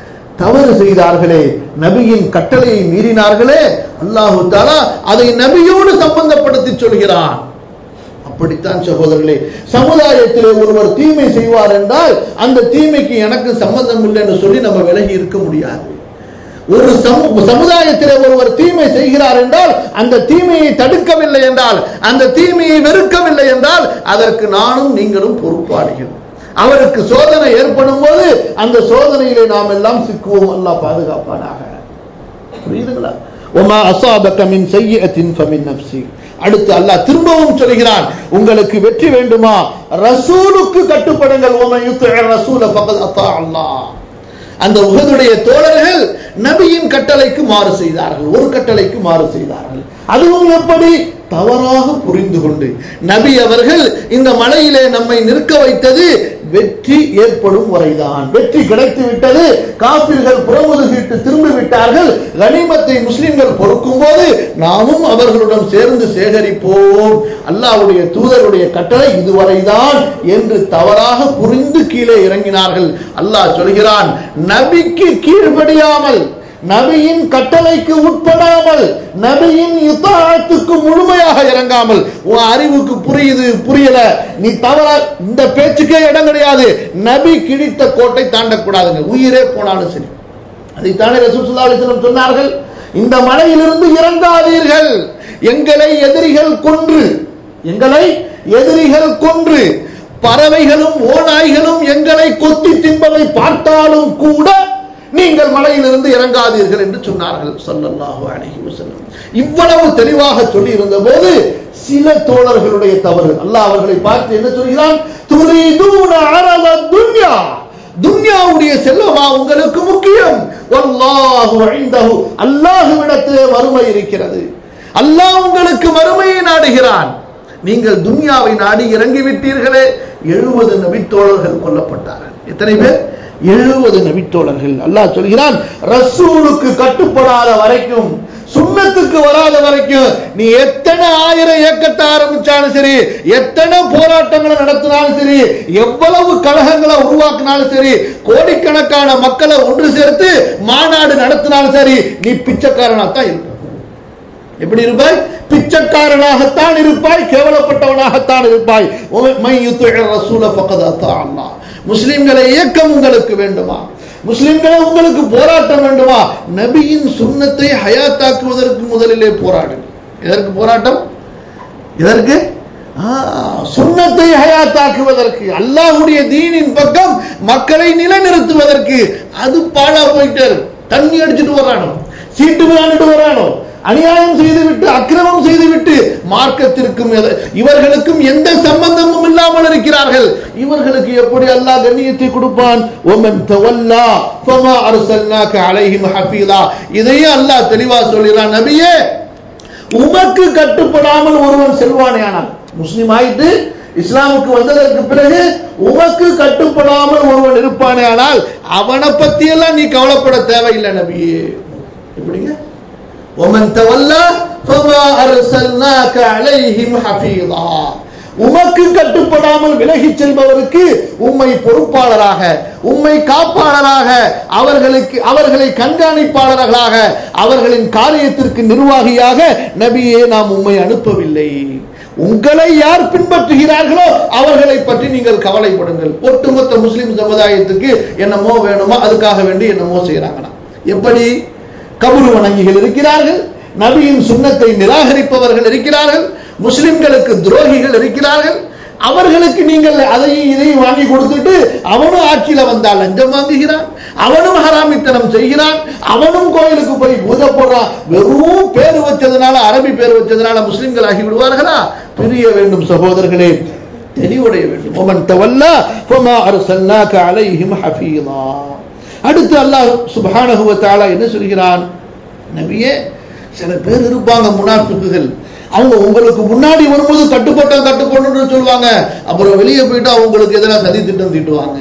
தவறு செய்தார்களே நபியின் கட்டளையை மீறினார்களே அல்லாஹு தாலா அதை நபியோடு சம்பந்தப்படுத்தி சொல்கிறான் அப்படித்தான் சகோதரர்களே சமுதாயத்திலே ஒருவர் தீமை செய்வார் என்றால் அந்த தீமைக்கு எனக்கு சம்பந்தம் இல்லைன்னு சொல்லி நம்ம விலகி இருக்க முடியாது ஒரு சமு- சமுதாயத்திலே ஒருவர் தீமை செய்கிறார் என்றால் அந்த தீமையை தடுக்கவில்லை என்றால் அந்த தீமையை வெறுக்கவில்லை என்றால் அதற்கு நானும் நீங்களும் பொறுப்பாளிகள் அவருக்கு சோதனை ஏற்படும் போது அந்த சோதனையிலே நாம் எல்லாம் சிக்குவோம் அல்லாஹ் பாதுகாப்பானாக புரியுதுங்களா ஒமா அசாபக மின் சய்யிஅத்தின் ஃபமின் நஃப்ஸி அடுத்து அல்லாஹ் திரும்பவும் சொல்கிறான் உங்களுக்கு வெற்றி வேண்டுமா ரசூலுக்கு கட்டுப்படுங்கள் ஒம யுத்திஅ ரசூல ஃபகத் அத்தா அல்லாஹ் அந்த உகதுடைய தோழர்கள் நபியின் கட்டளைக்கு மாறு செய்தார்கள் ஒரு கட்டளைக்கு மாறு செய்தார்கள் அதுவும் எப்படி தவறாக புரிந்து கொண்டு நபி அவர்கள் இந்த மலையிலே நம்மை நிற்க வைத்தது வெற்றி ஏற்படும் வரைதான் வெற்றி கிடைத்து விட்டது காபிர்கள் புறமுதுகிட்டு திரும்பி விட்டார்கள் கனிமத்தை முஸ்லிம்கள் பொறுக்கும் போது நாமும் அவர்களுடன் சேர்ந்து சேகரிப்போம் அல்லாஹ்வுடைய தூதருடைய கட்டளை இதுவரைதான் என்று தவறாக புரிந்து கீழே இறங்கினார்கள் அல்லாஹ் சொல்கிறான் நபிக்கு கீழ்ப்படியாமல் நபியின் கட்டளைக்கு உட்படாமல் நபியின் யுத்தாத்துக்கு முழுமையாக இறங்காமல் உன் அறிவுக்கு புரியுது புரியல நீ தவற இந்த பேச்சுக்கே இடம் கிடையாது நபி கிழித்த கோட்டை தாண்டக்கூடாதுங்க உயிரே போனாலும் சரி அதைத்தானே ரசூல் ஸல்லல்லாஹு அலைஹி வஸல்லம் சொன்னார்கள் இந்த மலையிலிருந்து இறங்காதீர்கள் எங்களை எதிரிகள் கொன்று எங்களை எதிரிகள் கொன்று பறவைகளும் ஓநாய்களும் எங்களை கொத்தி தின்பதை பார்த்தாலும் கூட நீங்கள் மலையிலிருந்து இறங்காதீர்கள் என்று சொன்னார்கள் ஸல்லல்லாஹு அலைஹி வஸல்லம் இவ்வளவு தெளிவாக சொல்லி இருந்த போது சில தோழர்களுடைய தவறு அல்லாஹ் அவர்களை பார்த்து என்ன சொல்கிறான் துரிதூன அரத துன்யா துன்யாவுடைய செல்வமா உங்களுக்கு முக்கியம் வல்லாஹு இந்தஹு அல்லாஹ்விடத்திலே மறுமை இருக்கிறது அல்லாஹ் உங்களுக்கு மறுமையை நாடுகிறான் நீங்கள் துன்யாவை நாடி இறங்கி விட்டீர்களே எழுபது நபித்தோழர்கள் கொல்லப்பட்டார்கள் எத்தனை பேர் எழுபது நபித்தோழர்கள் அல்லாஹ் சொல்கிறான் ரசூலுக்கு கட்டுப்படாத வரைக்கும் சுண்ணத்துக்கு வராத வரைக்கும் நீ எத்தனை ஆயிரம் இயக்கத்தை ஆரம்பிச்சாலும் சரி எத்தனை போராட்டங்களை நடத்தினாலும் சரி எவ்வளவு கழகங்களை உருவாக்கினாலும் சரி கோடிக்கணக்கான மக்களை ஒன்று சேர்த்து மாநாடு நடத்தினாலும் சரி நீ பிச்சைக்காரனாத்தான் இருப்ப எப்படி இருப்பாய் பிச்சைக்காரனாகத்தான் இருப்பாய் கேவலப்பட்டவனாகத்தான் இருப்பாய் உமை- மை யுத்திஉ ரசூல ஃபக்கத் அத்தா அல்லாஹ். முஸ்லிம்களை இயக்கம் உங்களுக்கு வேண்டுமா முஸ்லிம்களை உங்களுக்கு போராட்டம் வேண்டுமா நபியின் சுன்னத்தை ஹயாத்தாக்குவதற்கு முதலிலே போராடு எதற்கு போராட்டம் எதற்கு ஆ, சுன்னத்தை ஹயாத்தாக்குவதற்கு அல்லாஹ்வுடைய தீனின் பக்கம் மக்களை நிலைநிறுத்துவதற்கு அது பாழா போயிட்டே இருக்கு தண்ணி அடிச்சிட்டு வரானோ சீட்டு விளையாண்டுட்டு வரானோ அநியாயம் செய்துவிட்டு அக்கிரமம் செய்துவிட்டு மார்க்கத்திற்கும் எத- இவர்களுக்கும் எந்த சம்பந்தமும் இல்லாமல் இருக்கிறார்கள் இவர்களுக்கு எப்படி அல்லாஹ் கண்ணியத்தை கொடுப்பான் ஒமன் தவல்லா ஃபமா அர்சல்னாக அலைஹிம் ஹஃபீலா இதையும் அல்லாஹ் தெளிவா சொல்கிறான் நபியே உமக்கு கட்டுப்படாமல் ஒருவன் செல்வானேயானால் முஸ்லிம் ஆயிட்டு இஸ்லாமுக்கு வந்ததற்கு பிறகு உமக்கு கட்டுப்படாமல் ஒருவன் இருப்பானே ஆனால் அவனை பத்தி எல்லாம் நீ கவலைப்பட தேவையில்லை நபியே எப்படிங்க ومن تولى فما أرسلناك عليهم حفيظا உமக்கு கட்டுப்படாமல் விலகிச் செல்பவருக்கு உம்மை பொறுப்பாளராக உம்மை காப்பாளராக அவர்களுக்கு அவர்களை கண்காணிப்பாளர்களாக அவர்களின் காரியத்திற்கு நிர்வாகியாக நபியே நாம் உம்மை அனுப்பவில்லை உங்களை யார் பின்பற்றுகிறார்களோ அவர்களை பற்றி நீங்கள் கவலைப்படுங்கள் ஒட்டுமொத்த முஸ்லிம் சமுதாயத்துக்கு என்னமோ வேணுமோ அதுக்காக வேண்டி என்னமோ செய்யறாங்கண்ணா எப்படி கபுரு வணங்கிகள் இருக்கிறார்கள் நபியின் சுண்ணத்தை நிராகரிப்பவர்கள் இருக்கிறார்கள் முஸ்லிம்களுக்கு துரோகிகள் இருக்கிறார்கள் அவர்களுக்கு நீங்கள் அதையும் இதையும் வாங்கி கொடுத்துட்டு அவனும் ஆட்சியில வந்தால் லஞ்சம் வாங்குகிறான் அவனும் ஹராமித்தனம் செய்கிறான் அவனும் கோயிலுக்கு போய் பூஜை போடுறான் வெறும் பேர் வச்சதுனால அரபி பேர் வச்சதுனால முஸ்லிம்கள் ஆகி விடுவார்களா பிரிய வேண்டும் சகோதரர்களே தெளிவுடைய வேண்டும் ஒமன் தவல்லா ஃபமா அர்சல்னாக அலைஹிம் ஹஃபீதா அடுத்து அல்லாஹ் சுப்ஹானஹு வ தஆலா என்ன சொல்கிறான் நபியே சில பேர் இருப்பாங்க முனாஃபிக்குகள் அவங்க உங்களுக்கு முன்னாடி வரும்போது கட்டுப்பட்டோம் கட்டுப்படணும்னு சொல்லுவாங்க அப்புறம் வெளியே போயிட்டு அவங்களுக்கு எதிராக சதி திட்டம் தீட்டுவாங்க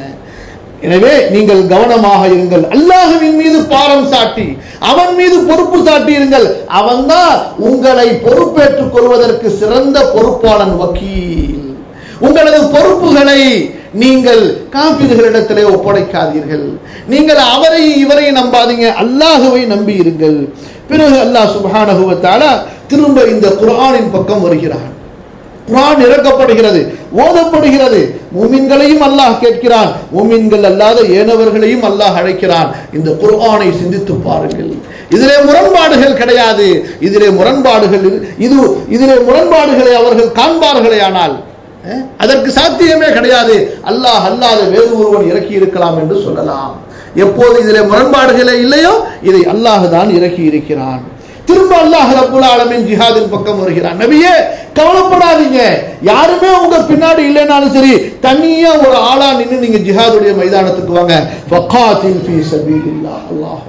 எனவே நீங்கள் கவனமாக இருங்கள் அல்லாஹுவின் மீது பாரம் சாட்டி அவன் மீது பொறுப்பு சாட்டி இருங்கள் அவன்தான் உங்களை பொறுப்பேற்றுக் கொள்வதற்கு சிறந்த பொறுப்பாளன் வக்கீல் உங்களது பொறுப்புகளை நீங்கள் காப்பீடுகளிடத்திலே ஒப்படைக்காதீர்கள் நீங்கள் அவரை இவரை நம்பாதீங்க அல்லாஹுவை நம்பி இருங்கள் பிறகு அல்லாஹ் சுப்ஹானஹு வ தஆலா திரும்ப இந்த குர்ஆனின் பக்கம் வருகிறான் குர்ஆன் இறக்கப்படுகிறது ஓதப்படுகிறது மூமின்களையும் அல்லாஹ் கேட்கிறான் மூமின்கள் அல்லாத ஏனவர்களையும் அல்லாஹ் அழைக்கிறான் இந்த குர்ஆனை சிந்தித்து பாருங்கள் இதிலே முரண்பாடுகள் கிடையாது இதிலே முரண்பாடுகள் இது இதிலே முரண்பாடுகளை அவர்கள் காண்பார்களே ஆனால் அஹ், அதற்கு சாத்தியமே கிடையாது அல்லாஹ் அல்லாத வேறு ஒருவன் இறக்கி இருக்கலாம் என்று சொல்லலாம் எப்போது இதிலே முரண்பாடுகளே இல்லையோ இதை அல்லாஹ் தான் இறக்கி இருக்கிறான் திரும்ப அல்லாஹ் ரப்புல் ஆலமீன் ஜிஹாதின் பக்கம் வருகிறான் நபியே கவலைப்படாதீங்க யாருமே உங்க பின்னாடி இல்லைனாலும் சரி தனியா ஒரு ஆளா நின்னு நீங்க ஜிஹாதுடைய மைதானத்துக்கு வாங்க ஃபகாத்தில் ஃபீ சபீலில்லாஹ் அல்லாஹ்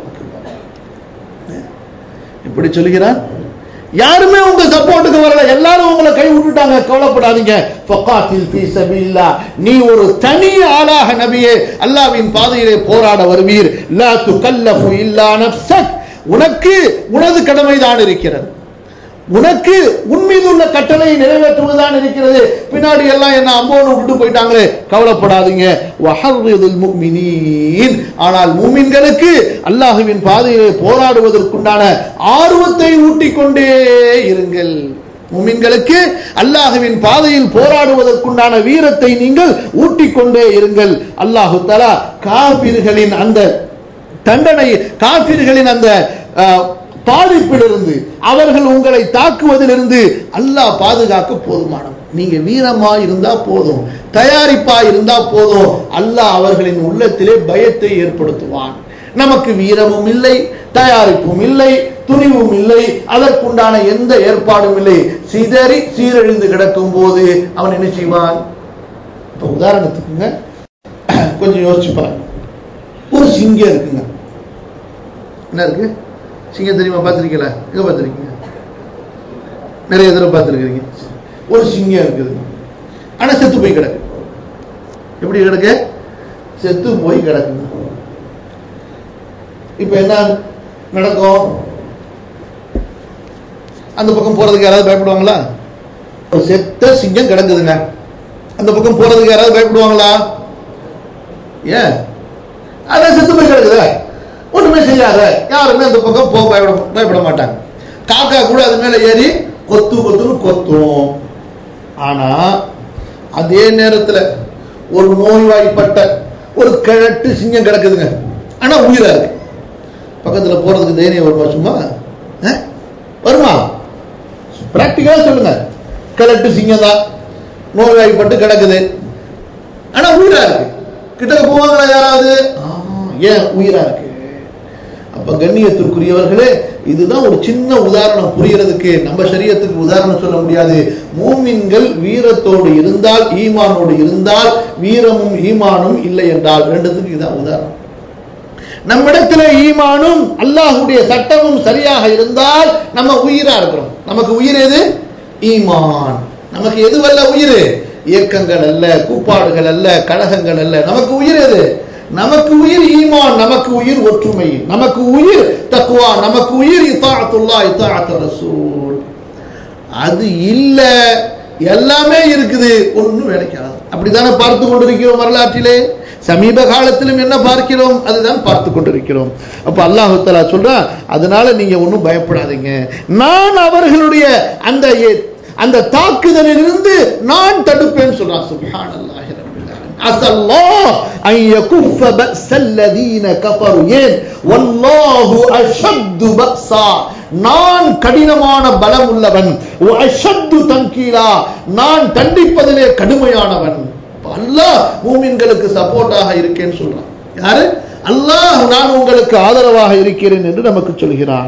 இப்படி சொல்கிறான் யாருமே உங்க சப்போர்ட்டுக்கு வரல எல்லாரும் உங்களை கை விட்டுட்டாங்க கவலைப்படாதீங்க ஃபகாத்தில் ஃபீ சபீலில்லாஹ் நீ ஒரு தனி ஆளாக நபியே அல்லாஹ்வின் பாதையிலே போராட வருவீர் லா துகல்லஃபு இல்லா நஃப்ஸக் உனக்கு உனது கடமைதான் இருக்கிறது உனக்கு உன் மீது உள்ள கட்டளையை நிறைவேற்றுவதுதான் இருக்கிறது பின்னாடி எல்லாம் என்ன அம்போன்னு விட்டு போயிட்டாங்களே கவலைப்படாதீங்க வஹர்ரிதுல் முஃமினீன் ஆனால் மூமின்களுக்கு அல்லாஹுவின் பாதையிலே போராடுவதற்குண்டான ஆர்வத்தை ஊட்டிக் கொண்டே இருங்கள் முமின்களுக்கு அல்லாஹுவின் பாதையில் போராடுவதற்குண்டான வீரத்தை நீங்கள் ஊட்டிக்கொண்டே இருங்கள் அல்லாஹு தலா காபிர்களின் அந்த தண்டனை காபிர்களின் அந்த அஹ், பாதிப்பிலிருந்து அவர்கள் உங்களை தாக்குவதிலிருந்து அல்லாஹ் பாதுகாக்க போதுமானவன் நீங்க வீரமா இருந்தா போதும் தயாரிப்பா இருந்தா போதும் அல்லாஹ் அவர்களின் உள்ளத்திலே பயத்தை ஏற்படுத்துவான் நமக்கு வீரமும் இல்லை தயாரிப்பும் இல்லை துணிவும் இல்லை அதற்குண்டான எந்த ஏற்பாடும் இல்லை சிதறி சீரழிந்து கிடக்கும் போது அவன் என்ன செய்வான் இப்ப உதாரணத்துக்குங்க கொஞ்சம் யோசிச்சு பாருங்க ஒரு சிங்கம் இருக்குங்க என்ன இருக்கு சிங்கம் தெரியுமா பார்த்துருக்கீங்களா எங்க பார்த்துருக்கீங்க நிறைய தடவை பார்த்துருக்கீங்க ஒரு சிங்கம் இருக்குது ஆனா செத்து போய் கிடக்கு எப்படி கிடக்கு செத்து போய் கிடக்குங்க இப்ப என்ன நடக்கும் அந்த பக்கம் போறதுக்கு யாராவது பயப்படுவாங்களா ஒரு செத்த சிங்கம் கிடக்குதுங்க அந்த பக்கம் போறதுக்கு யாராவது பயப்படுவாங்களா ஏன் அதான் செத்து போய் கிடக்குது ஒண்ணுமே செய்யாத யாருமே அந்த பக்கம் போக பயப்பட பயப்பட மாட்டாங்க காக்கா கூட அது மேல ஏறி கொத்து கொத்துன்னு கொத்தும் ஆனா அதே நேரத்துல ஒரு நோய்வாய்ப்பட்ட ஒரு கிழட்டு சிங்கம் கிடக்குதுங்க ஆனா உயிரா இருக்கு பக்கத்துல போறதுக்கு தைரியம் வருமா சும்மா அஹ்? வருமா பிராக்டிக்கலா சொல்லுங்க கிழட்டு சிங்கம் தான் நோய்வாய்ப்பட்டு கிடக்குது ஆனா உயிரா இருக்கு கிட்ட போவாங்களா யாராவது ஆமா, ஏன் உயிரா இருக்கு அப்ப கண்ணியத்திற்குரியவர்களே இதுதான் ஒரு சின்ன உதாரணம் புரியறதுக்கு நம்ம சரியத்துக்கு உதாரணம் சொல்ல முடியாது மூமின்கள் வீரத்தோடு இருந்தால் ஈமானோடு இருந்தால் வீரமும் ஈமானும் இல்லை என்றால் ரெண்டுத்துக்கு இதான் உதாரணம் நம்மிடத்துல ஈமானும் அல்லாஹ்வுடைய சட்டமும் சரியாக இருந்தால் நம்ம உயிரா இருக்கிறோம் நமக்கு உயிர் எது ஈமான் நமக்கு எதுவல்ல உயிர் இயக்கங்கள் அல்ல கூப்பாடுகள் அல்ல கழகங்கள் அல்ல நமக்கு உயிர் எது நமக்கு உயிர் ஈமான் நமக்கு உயிர் ஒற்றுமை நமக்கு உயிர் தக்குவா நமக்கு உயிர் இத்தாஅத்துல்லாஹ் இத்தாஅத்து ரசூல் அது இல்ல எல்லாமே இருக்குது ஒன்றும் வேலைக்காது அப்படித்தானே பார்த்து கொண்டிருக்கிறோம் வரலாற்றிலே சமீப காலத்திலும் என்ன பார்க்கிறோம் அதுதான் பார்த்து கொண்டிருக்கிறோம் அப்ப அல்லாஹு தஆலா சொல்றான் அதனால நீங்க ஒன்றும் பயப்படாதீங்க நான் அவர்களுடைய அந்த அந்த தாக்குதலிலிருந்து நான் தடுப்பேன்னு சொல்றான் சுப்ஹானல்லாஹி ரப்பில் ஆலமீன் அஸல்லாஹ் அன் யகுஃப பஸல்லதீன கஃபரு ஏன் வல்லாஹு அஷத்து பஸா நான் கடினமான பலம் உள்ளவன் அஷத்து தங்கீலா நான் தண்டிப்பதிலே கடுமையானவன் அல்லாஹ் மூமின்களுக்கு சப்போர்ட்டாக இருக்கேன்னு சொல்றான் யாரு அல்லாஹ் நான் உங்களுக்கு ஆதரவாக இருக்கிறேன் என்று நமக்கு சொல்கிறான்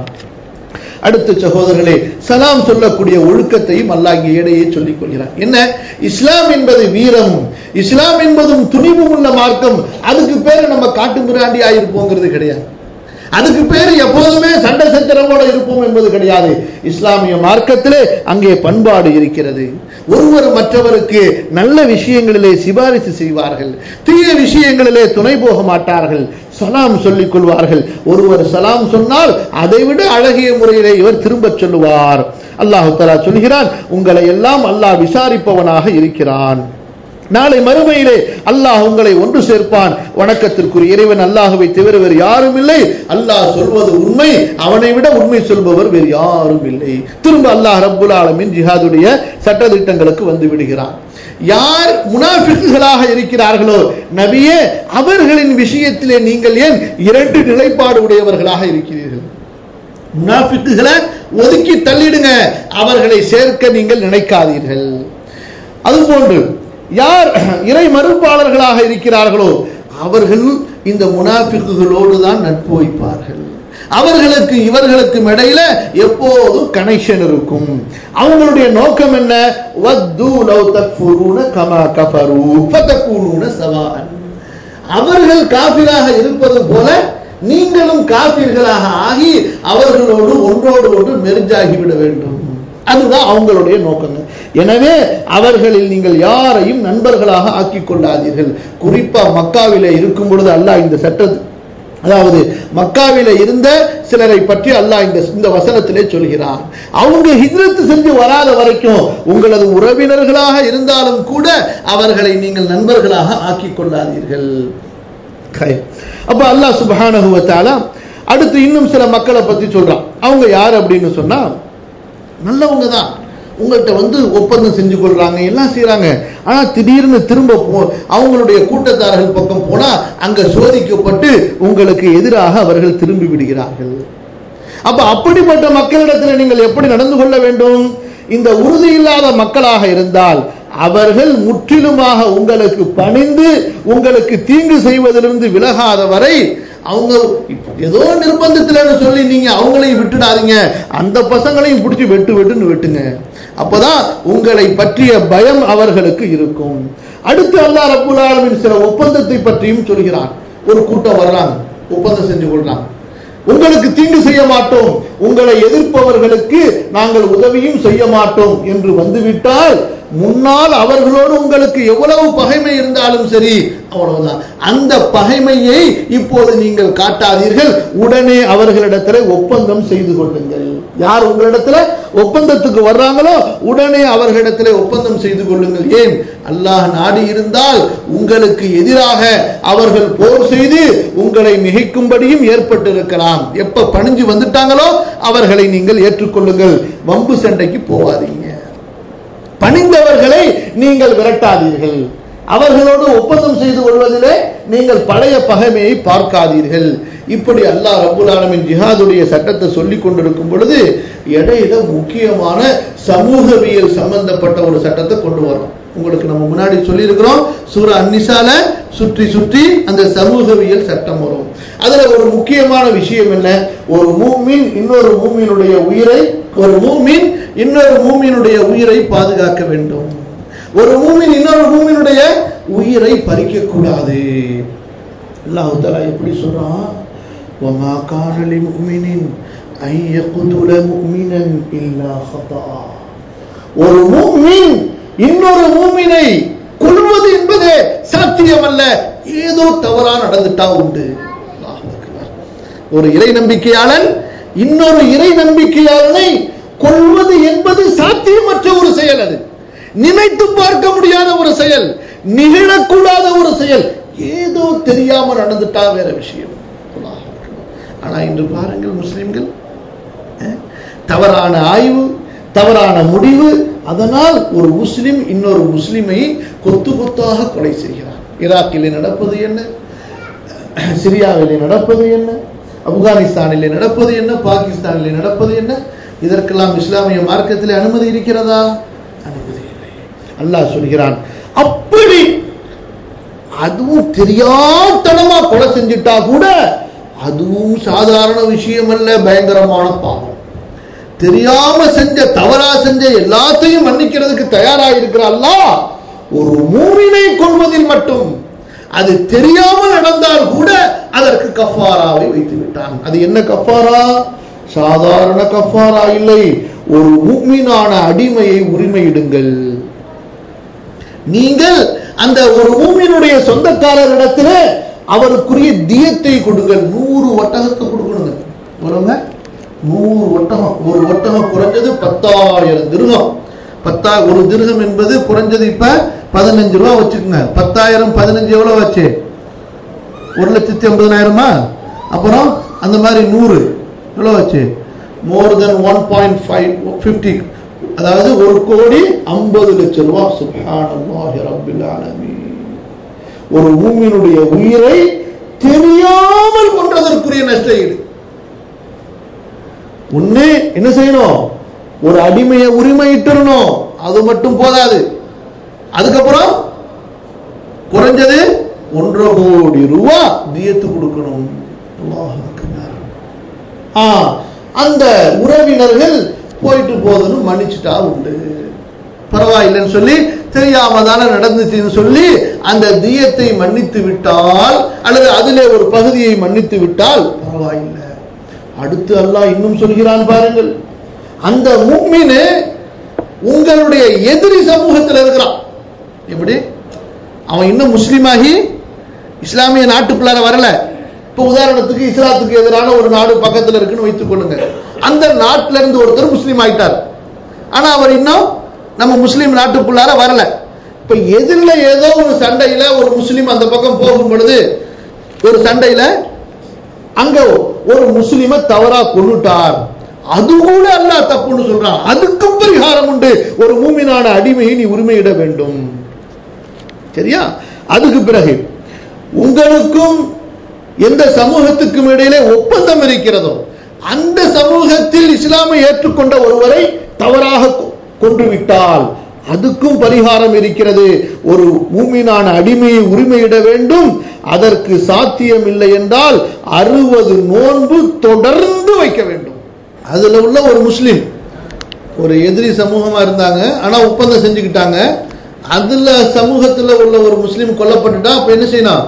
அடுத்த சகோதரர்களே சலாம் சொல்லக்கூடிய ஒழுக்கத்தையும் அல்லாஹ் இங்கே இடையே சொல்லிக் கொள்கிறான் என்ன இஸ்லாம் என்பது வீரம் இஸ்லாம் என்பதும் துணிவும் உள்ள மார்க்கம் அதுக்கு பேரு நம்ம காட்டு மிராண்டி ஆயிருப்போங்கிறது கிடையாது அதுக்கு பேரு எப்போதுமே சண்டை சச்சரவோட இருப்போம் என்பது கிடையாது இஸ்லாமிய மார்க்கத்திலே அங்கே பண்பாடு இருக்கிறது ஒருவர் மற்றவருக்கு நல்ல விஷயங்களிலே சிபாரிசு செய்வார்கள் தீய விஷயங்களிலே துணை போக மாட்டார்கள் சலாம் சொல்லிக் கொள்வார்கள் ஒருவர் சலாம் சொன்னால் அதைவிட அழகிய முறையிலே இவர் திரும்பச் சொல்லுவார் அல்லாஹு தலா சொல்கிறான் உங்களை எல்லாம் அல்லாஹ் விசாரிப்பவனாக இருக்கிறான் நாளை மறுமையிலே அல்லாஹ் உங்களை ஒன்று சேர்ப்பான் வணக்கத்திற்குரிய இறைவன் அல்லாஹுவை தவிர வேறு யாரும் இல்லை அல்லாஹ் சொல்வது உண்மை அவனை விட உண்மை சொல்பவர் வேறு யாரும் இல்லை திரும்ப அல்லாஹ் ரப்புல் ஆலமின் ஜிஹாதுடைய சட்டதிட்டங்களுக்கு வந்து விடுகிறான் யார் முனாஃபிக்குகளாக இருக்கிறார்களோ நபியே அவர்களின் விஷயத்திலே நீங்கள் ஏன் இரண்டு நிலைப்பாடு உடையவர்களாக இருக்கிறீர்கள் முனாஃபிக்குகளை ஒதுக்கி தள்ளிடுங்க அவர்களை சேர்க்க நீங்கள் நினைக்காதீர்கள் அதுபோன்று யார் இறை மறுப்பாளர்களாக இருக்கிறார்களோ அவர்கள் இந்த முனாஃபிக்குகளோடு தான் நட்பு வைப்பார்கள் அவர்களுக்கு இவர்களுக்கும் இடையில எப்போதும் கனெக்ஷன் இருக்கும் அவங்களுடைய நோக்கம் என்ன வத்து லவ் தக்ஃபுரூன கமா கஃபரு ஃபதகூனூன சவாஅன் அவர்கள் காபிராக இருப்பது போல நீங்களும் காபிர்களாக ஆகி அவர்களோடு ஒன்றோடு ஒன்று மெர்ஜாகி விட வேண்டும் அதுதான் அவங்களுடைய நோக்கங்க எனவே அவர்களில் நீங்கள் யாரையும் நண்பர்களாக ஆக்கிக் கொள்ளாதீர்கள் குறிப்பா மக்காவிலே இருக்கும் பொழுது அல்லாஹ் இந்த சட்டத்தை அதாவது மக்காவில இருந்த சிலரை பற்றி அல்லாஹ் இந்த இந்த வசனத்திலே சொல்கிறான் அவங்க ஹிஜ்ரத் செஞ்சு வராத வரைக்கும் உங்களது உறவினர்களாக இருந்தாலும் கூட அவர்களை நீங்கள் நண்பர்களாக ஆக்கிக் கொள்ளாதீர்கள் அப்ப அல்லாஹ் சுபஹானஹு வ தஆலா அடுத்து இன்னும் சில மக்களை பத்தி சொல்றான் அவங்க யார் அப்படின்னு சொன்னா நல்லவங்க தான் உங்கள்கிட்ட வந்து ஒப்பந்தம் செஞ்சு கொள்றாங்க எல்லாம் செய்யறாங்க ஆனா திடீர்னு திரும்ப போ அவங்களுடைய கூட்டத்தார்கள் பக்கம் போனா அங்க சோதிக்கப்பட்டு உங்களுக்கு எதிராக அவர்கள் திரும்பி விடுகிறார்கள் அப்ப அப்படிப்பட்ட மக்களிடத்தில் நீங்கள் எப்படி நடந்து கொள்ள வேண்டும் இந்த உறுதி இல்லாத மக்களாக இருந்தால் அவர்கள் முற்றிலுமாக உங்களுக்கு பணிந்து உங்களுக்கு தீங்கு செய்வதிலிருந்து விலகாத வரை அவங்க ஏதோ நிர்பந்தத்தில் சொல்லி நீங்க அவங்களையும் விட்டுடாதீங்க அந்த பசங்களையும் பிடிச்சி வெட்டு வெட்டுன்னு வெட்டுங்க அப்பதான் உங்களை பற்றிய பயம் அவர்களுக்கு இருக்கும் அடுத்து அல்லாஹ் ரப்புல் ஆலமீன் சில ஒப்பந்தத்தை பற்றியும் சொல்கிறான் ஒரு கூட்டம் வர்றாங்க ஒப்பந்தம் செஞ்சு கொள்றாங்க உங்களுக்கு தீங்கு செய்ய மாட்டோம் உங்களை எதிர்ப்பவர்களுக்கு நாங்கள் உதவியும் செய்ய மாட்டோம் என்று வந்துவிட்டால் முன்னால் அவர்களோடு உங்களுக்கு எவ்வளவு பகைமை இருந்தாலும் சரி அவ்வளவுதான் அந்த பகைமையை இப்போது நீங்கள் காட்டாதீர்கள் உடனே அவர்களிடத்துல ஒப்பந்தம் செய்து கொள்ளுங்கள் யார் உங்களிடத்துல ஒப்பந்தத்துக்கு வர்றாங்களோ உடனே அவர்களிடத்துல ஒப்பந்தம் செய்து கொள்ளுங்கள் ஏன் அல்லாஹ் நாடி இருந்தால் உங்களுக்கு எதிராக அவர்கள் போர் செய்து உங்களை மிகைக்கும்படியும் ஏற்பட்டிருக்கலாம் எப்ப பணிஞ்சு வந்துட்டாங்களோ அவர்களை நீங்கள் ஏற்றுக்கொள்ளுங்கள் வம்பு சண்டைக்கு போவாதீங்க பணிந்தவர்களை நீங்கள் விரட்டாதீர்கள் அவர்களோடு ஒப்பந்தம் செய்து கொள்வதிலே நீங்கள் பழைய பகைமையை பார்க்காதீர்கள் இப்படி அல்லாஹ் ரபுல் ஆலமின் ஜிஹாதுடைய சட்டத்தை சொல்லி கொண்டிருக்கும் பொழுது இடையில முக்கியமான சமூகவியல் சம்பந்தப்பட்ட ஒரு சட்டத்தை கொண்டு வரோம் உங்களுக்கு நம்ம முன்னாடி சொல்லியிருக்கிறோம் சூரா அன்னிசால சுற்றி சுற்றி அந்த சமூகவியல் சட்டம் வரும் அதுல ஒரு முக்கியமான விஷயம் என்ன ஒரு மூமின் இன்னொரு மூமினுடைய உயிரை ஒரு மூமின் இன்னொரு மூமினுடைய உயிரை பாதுகாக்க வேண்டும் ஒரு மூமின் இன்னொரு மூமினுடைய உயிரை பறிக்க கூடாது அல்லாஹ் தஆலா எப்படி சொல்றான் வமா கான லிமுமினின் ஐ யக்துல முஃமினன் இல்லா ஹதா ஒரு மூமின் இன்னொரு மூமினை கொல்வது என்பது சாத்தியமல்ல ஏதோ தவறா நடந்துட்டா உண்டு அல்லாஹ் அக்பர். ஒரு இறை நம்பிக்கையாளன் இன்னொரு இறை நம்பிக்கையாளனை கொள்வது என்பது சாத்தியமற்ற ஒரு செயல் அது நினைத்து பார்க்க முடியாத ஒரு செயல் நிகழக்கூடாத ஒரு செயல் ஏதோ தெரியாம நடந்துட்டா வேற விஷயம் அல்லாஹ் அக்பர். ஆனா இன்று பாருங்கள் முஸ்லிம்கள் அஹ், தவறான ஆய்வு தவறான முடிவு அதனால் ஒரு முஸ்லிம் இன்னொரு முஸ்லிமை கொத்து கொத்தாக கொலை செய்கிறார் ஈராக்கிலே நடப்பது என்ன சிரியாவிலே நடப்பது என்ன ஆப்கானிஸ்தானிலே நடப்பது என்ன பாகிஸ்தானிலே நடப்பது என்ன இதற்கெல்லாம் இஸ்லாமிய மார்க்கத்திலே அனுமதி இருக்கிறதா அனுமதி இல்லை அல்லாஹ் சொல்கிறான் அப்படி அதுவும் தெரியாத்தனமா கொலை செஞ்சிட்டா கூட அதுவும் சாதாரண விஷயம் அல்ல பயங்கரமான பாவம் தெரியாம செஞ்ச தவறா செஞ்ச எல்லாத்தையும் மன்னிக்கிறதுக்கு தயாரா இருக்கிற அல்லாஹ் ஒரு மூவினை கொள்வதில் மட்டும் அது தெரியாமல் நடந்தால் கூட அதற்கு கஃபாராவை வைத்து விட்டான் அது என்ன கஃபாரா சாதாரண கஃபாரா இல்லை ஒரு மூமினான அடிமையை உரிமையிடுங்கள் நீங்கள் அந்த ஒரு மூமினுடைய சொந்தக்காரரிடத்துல அவருக்குரிய தியத்தை கொடுங்கள் நூறு ஒட்டகத்தை கொடுக்கணுங்க எவ்வளவுங்க நூறு ஒட்டகம் ஒரு ஒட்டகம் குறைஞ்சது பத்தாயிரம் திருகம் பத்தா ஒரு திருகம் என்பது குறைஞ்சது இப்ப பதினஞ்சு ரூபா வச்சுக்கோங்க பத்தாயிரம் பதினஞ்சு எவ்வளவு வச்சு ஒரு லட்சத்தி ஐம்பதனாயிரமா அப்புறம் அந்த மாதிரி நூறு எவ்வளவு வச்சு more then one point five fifty அதாவது ஒரு கோடி ஐம்பது லட்சம் ரூபா சுப்ஹானல்லாஹி ரப்பில் ஆலமீன் ஒரு மூமினுடைய உயிரை தெரியாமல் கொன்றதற்குரிய நஷ்ட ஈடு ஒண்ணு என்ன செய்யணும் ஒரு அடிமையை உரிமையிட்டுறணும் அது மட்டும் போதாது அதுக்கப்புறம் குறைஞ்சது ஒன்றரை கோடி ரூபா தியத்து கொடுக்கணும் அல்லாஹ் அக்பர். ஆ, அந்த உறவினர்கள் போயிட்டு போதுன்னு மன்னிச்சுட்டா உண்டு பரவாயில்லைன்னு சொல்லி தெரியாம தானே நடந்துச்சுன்னு சொல்லி அந்த தியத்தை மன்னித்து விட்டால் அல்லது அதிலே ஒரு பகுதியை மன்னித்து விட்டால் பரவாயில்லை அடுத்து அல்லாஹ் இன்னும் சொல்கிறான் பாருங்கள் அந்த முக்மினு உங்களுடைய எதிரி சமூகத்தில் இருக்கிறான் எப்படி அவன் இன்னும் முஸ்லீமாகி இஸ்லாமிய நாட்டுக்குள்ளார வரல இப்ப உதாரணத்துக்கு இஸ்லாத்துக்கு எதிரான ஒரு நாடு பக்கத்துல இருக்குன்னு வைத்துக் கொள்ளுங்க அந்த நாட்டுல இருந்து ஒருத்தர் முஸ்லீம் ஆயிட்டார் ஆனா அவர் இன்னும் நம்ம முஸ்லீம் நாட்டுக்குள்ளார வரல இப்ப எதிரில ஏதோ ஒரு சண்டையில ஒரு முஸ்லீம் அந்த பக்கம் போகும் பொழுது ஒரு சண்டையில அங்க ஒரு முஸ்லிம தவறா கொண்டுட்டார் அது கூட அல்லாஹ் தப்புன்னு சொல்றான் அதுக்கும் பரிகாரம் உண்டு ஒரு மூமினான அடிமையை நீ உரிமையிட வேண்டும் சரியா அதுக்கு பிறகு உங்களுக்கும் எந்த சமூகத்துக்கும் இடையிலே ஒப்பந்தம் இருக்கிறதோ அந்த சமூகத்தில் இஸ்லாமை ஏற்றுக்கொண்ட ஒருவரை தவறாக கொ- கொன்று விட்டால் அதுக்கும் பரிகாரம் இருக்கிறது ஒரு மூமினான அடிமையை உரிமையிட வேண்டும் அதற்கு சாத்தியம் இல்லை என்றால் அறுபது நோன்பு தொடர்ந்து வைக்க வேண்டும் அதுல உள்ள ஒரு முஸ்லிம் ஒரு எதிரி சமூகமா இருந்தாங்க ஆனா ஒப்பந்தம் செஞ்சுக்கிட்டாங்க அதுல சமூகத்துல உள்ள ஒரு முஸ்லிம் கொல்லப்பட்டுட்டா அப்ப என்ன செய்யணும்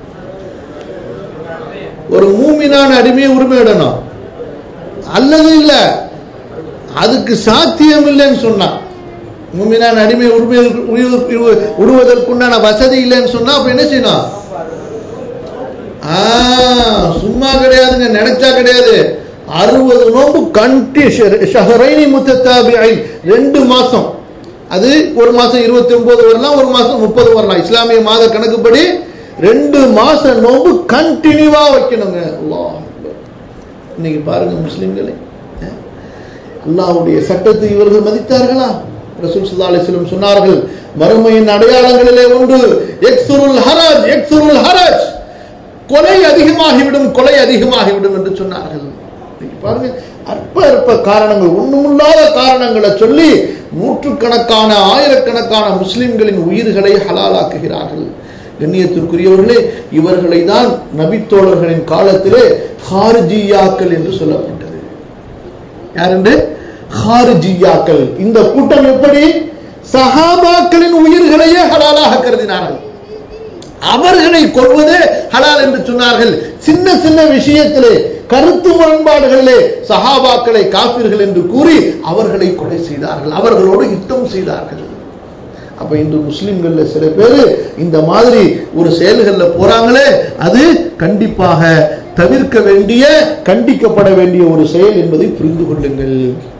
ஒரு மூமினான அடிமையை உரிமையிடணும் அல்லது இல்ல அதுக்கு சாத்தியம் இல்லைன்னு சொன்னான் மூமினான அடிமை உரிமை விடுவதற்குண்டான வசதி இல்லைன்னு சொன்னா அப்ப என்ன செய்யணும் ஆ, சும்மா கிடையாதுங்க நினைச்சா கிடையாது அறுபது நோம்பு கண்டி ஷஹரைனி முத்தத்தாபிஐன் ரெண்டு மாசம் அது ஒரு மாசம் இருபத்தி ஒன்பது வரலாம் ஒரு மாசம் முப்பது வரலாம் இஸ்லாமிய மாத கணக்குப்படி ரெண்டு மாச நோம்பு கண்டினியூவா வைக்கணுங்க அல்லாஹ் அக்பர். இன்னைக்கு பாருங்க முஸ்லிம்களே அஹ், அல்லாஹ்வுடைய சட்டத்தை இவர்கள் மதித்தார்களா ரசூல் ஸல்லல்லாஹு அலைஹி வஸல்லம் சொன்னார்கள் மறுமையின் அடையாளங்களிலே ஒன்று எக்ஸுருல் ஹரஜ் எக்ஸுருல் ஹரஜ் கொலை அதிகமாகிவிடும் கொலை அதிகமாகிவிடும் என்று சொன்னார்கள் இன்னைக்கு பாருங்க அற்ப அற்ப காரணங்கள் ஒண்ணுமில்லாத காரணங்களை சொல்லி நூற்றுக்கணக்கான ஆயிரக்கணக்கான முஸ்லிம்களின் உயிர்களை ஹலாலாக்குகிறார்கள் கண்ணியத்திற்குரியவர்களே இவர்களை தான் நபித்தோழர்களின் காலத்திலே ஹார்ஜியாக்கள் என்று சொல்லப்பட்டது யார் என்று ஹார்ஜியாக்கள் இந்த கூட்டம் எப்படி சஹாபாக்களின் உயிர்களையே ஹலாலாக கருதினார்கள் அவர்களை கொள்வதே ஹலால் என்று சொன்னார்கள் சின்ன சின்ன விஷயத்திலே கருத்து முரண்பாடுகளிலே சஹாபாக்களை காப்பீர்கள் என்று கூறி அவர்களை கொலை செய்தார்கள் அவர்களோடு யுத்தம் செய்தார்கள் அப்ப இன்று முஸ்லிம்கள்ல சில பேர் இந்த மாதிரி ஒரு செயல்கள்ல போறாங்களே அது கண்டிப்பாக தவிர்க்க வேண்டிய கண்டிக்கப்பட வேண்டிய ஒரு செயல் என்பதை புரிந்து கொள்ளுங்கள்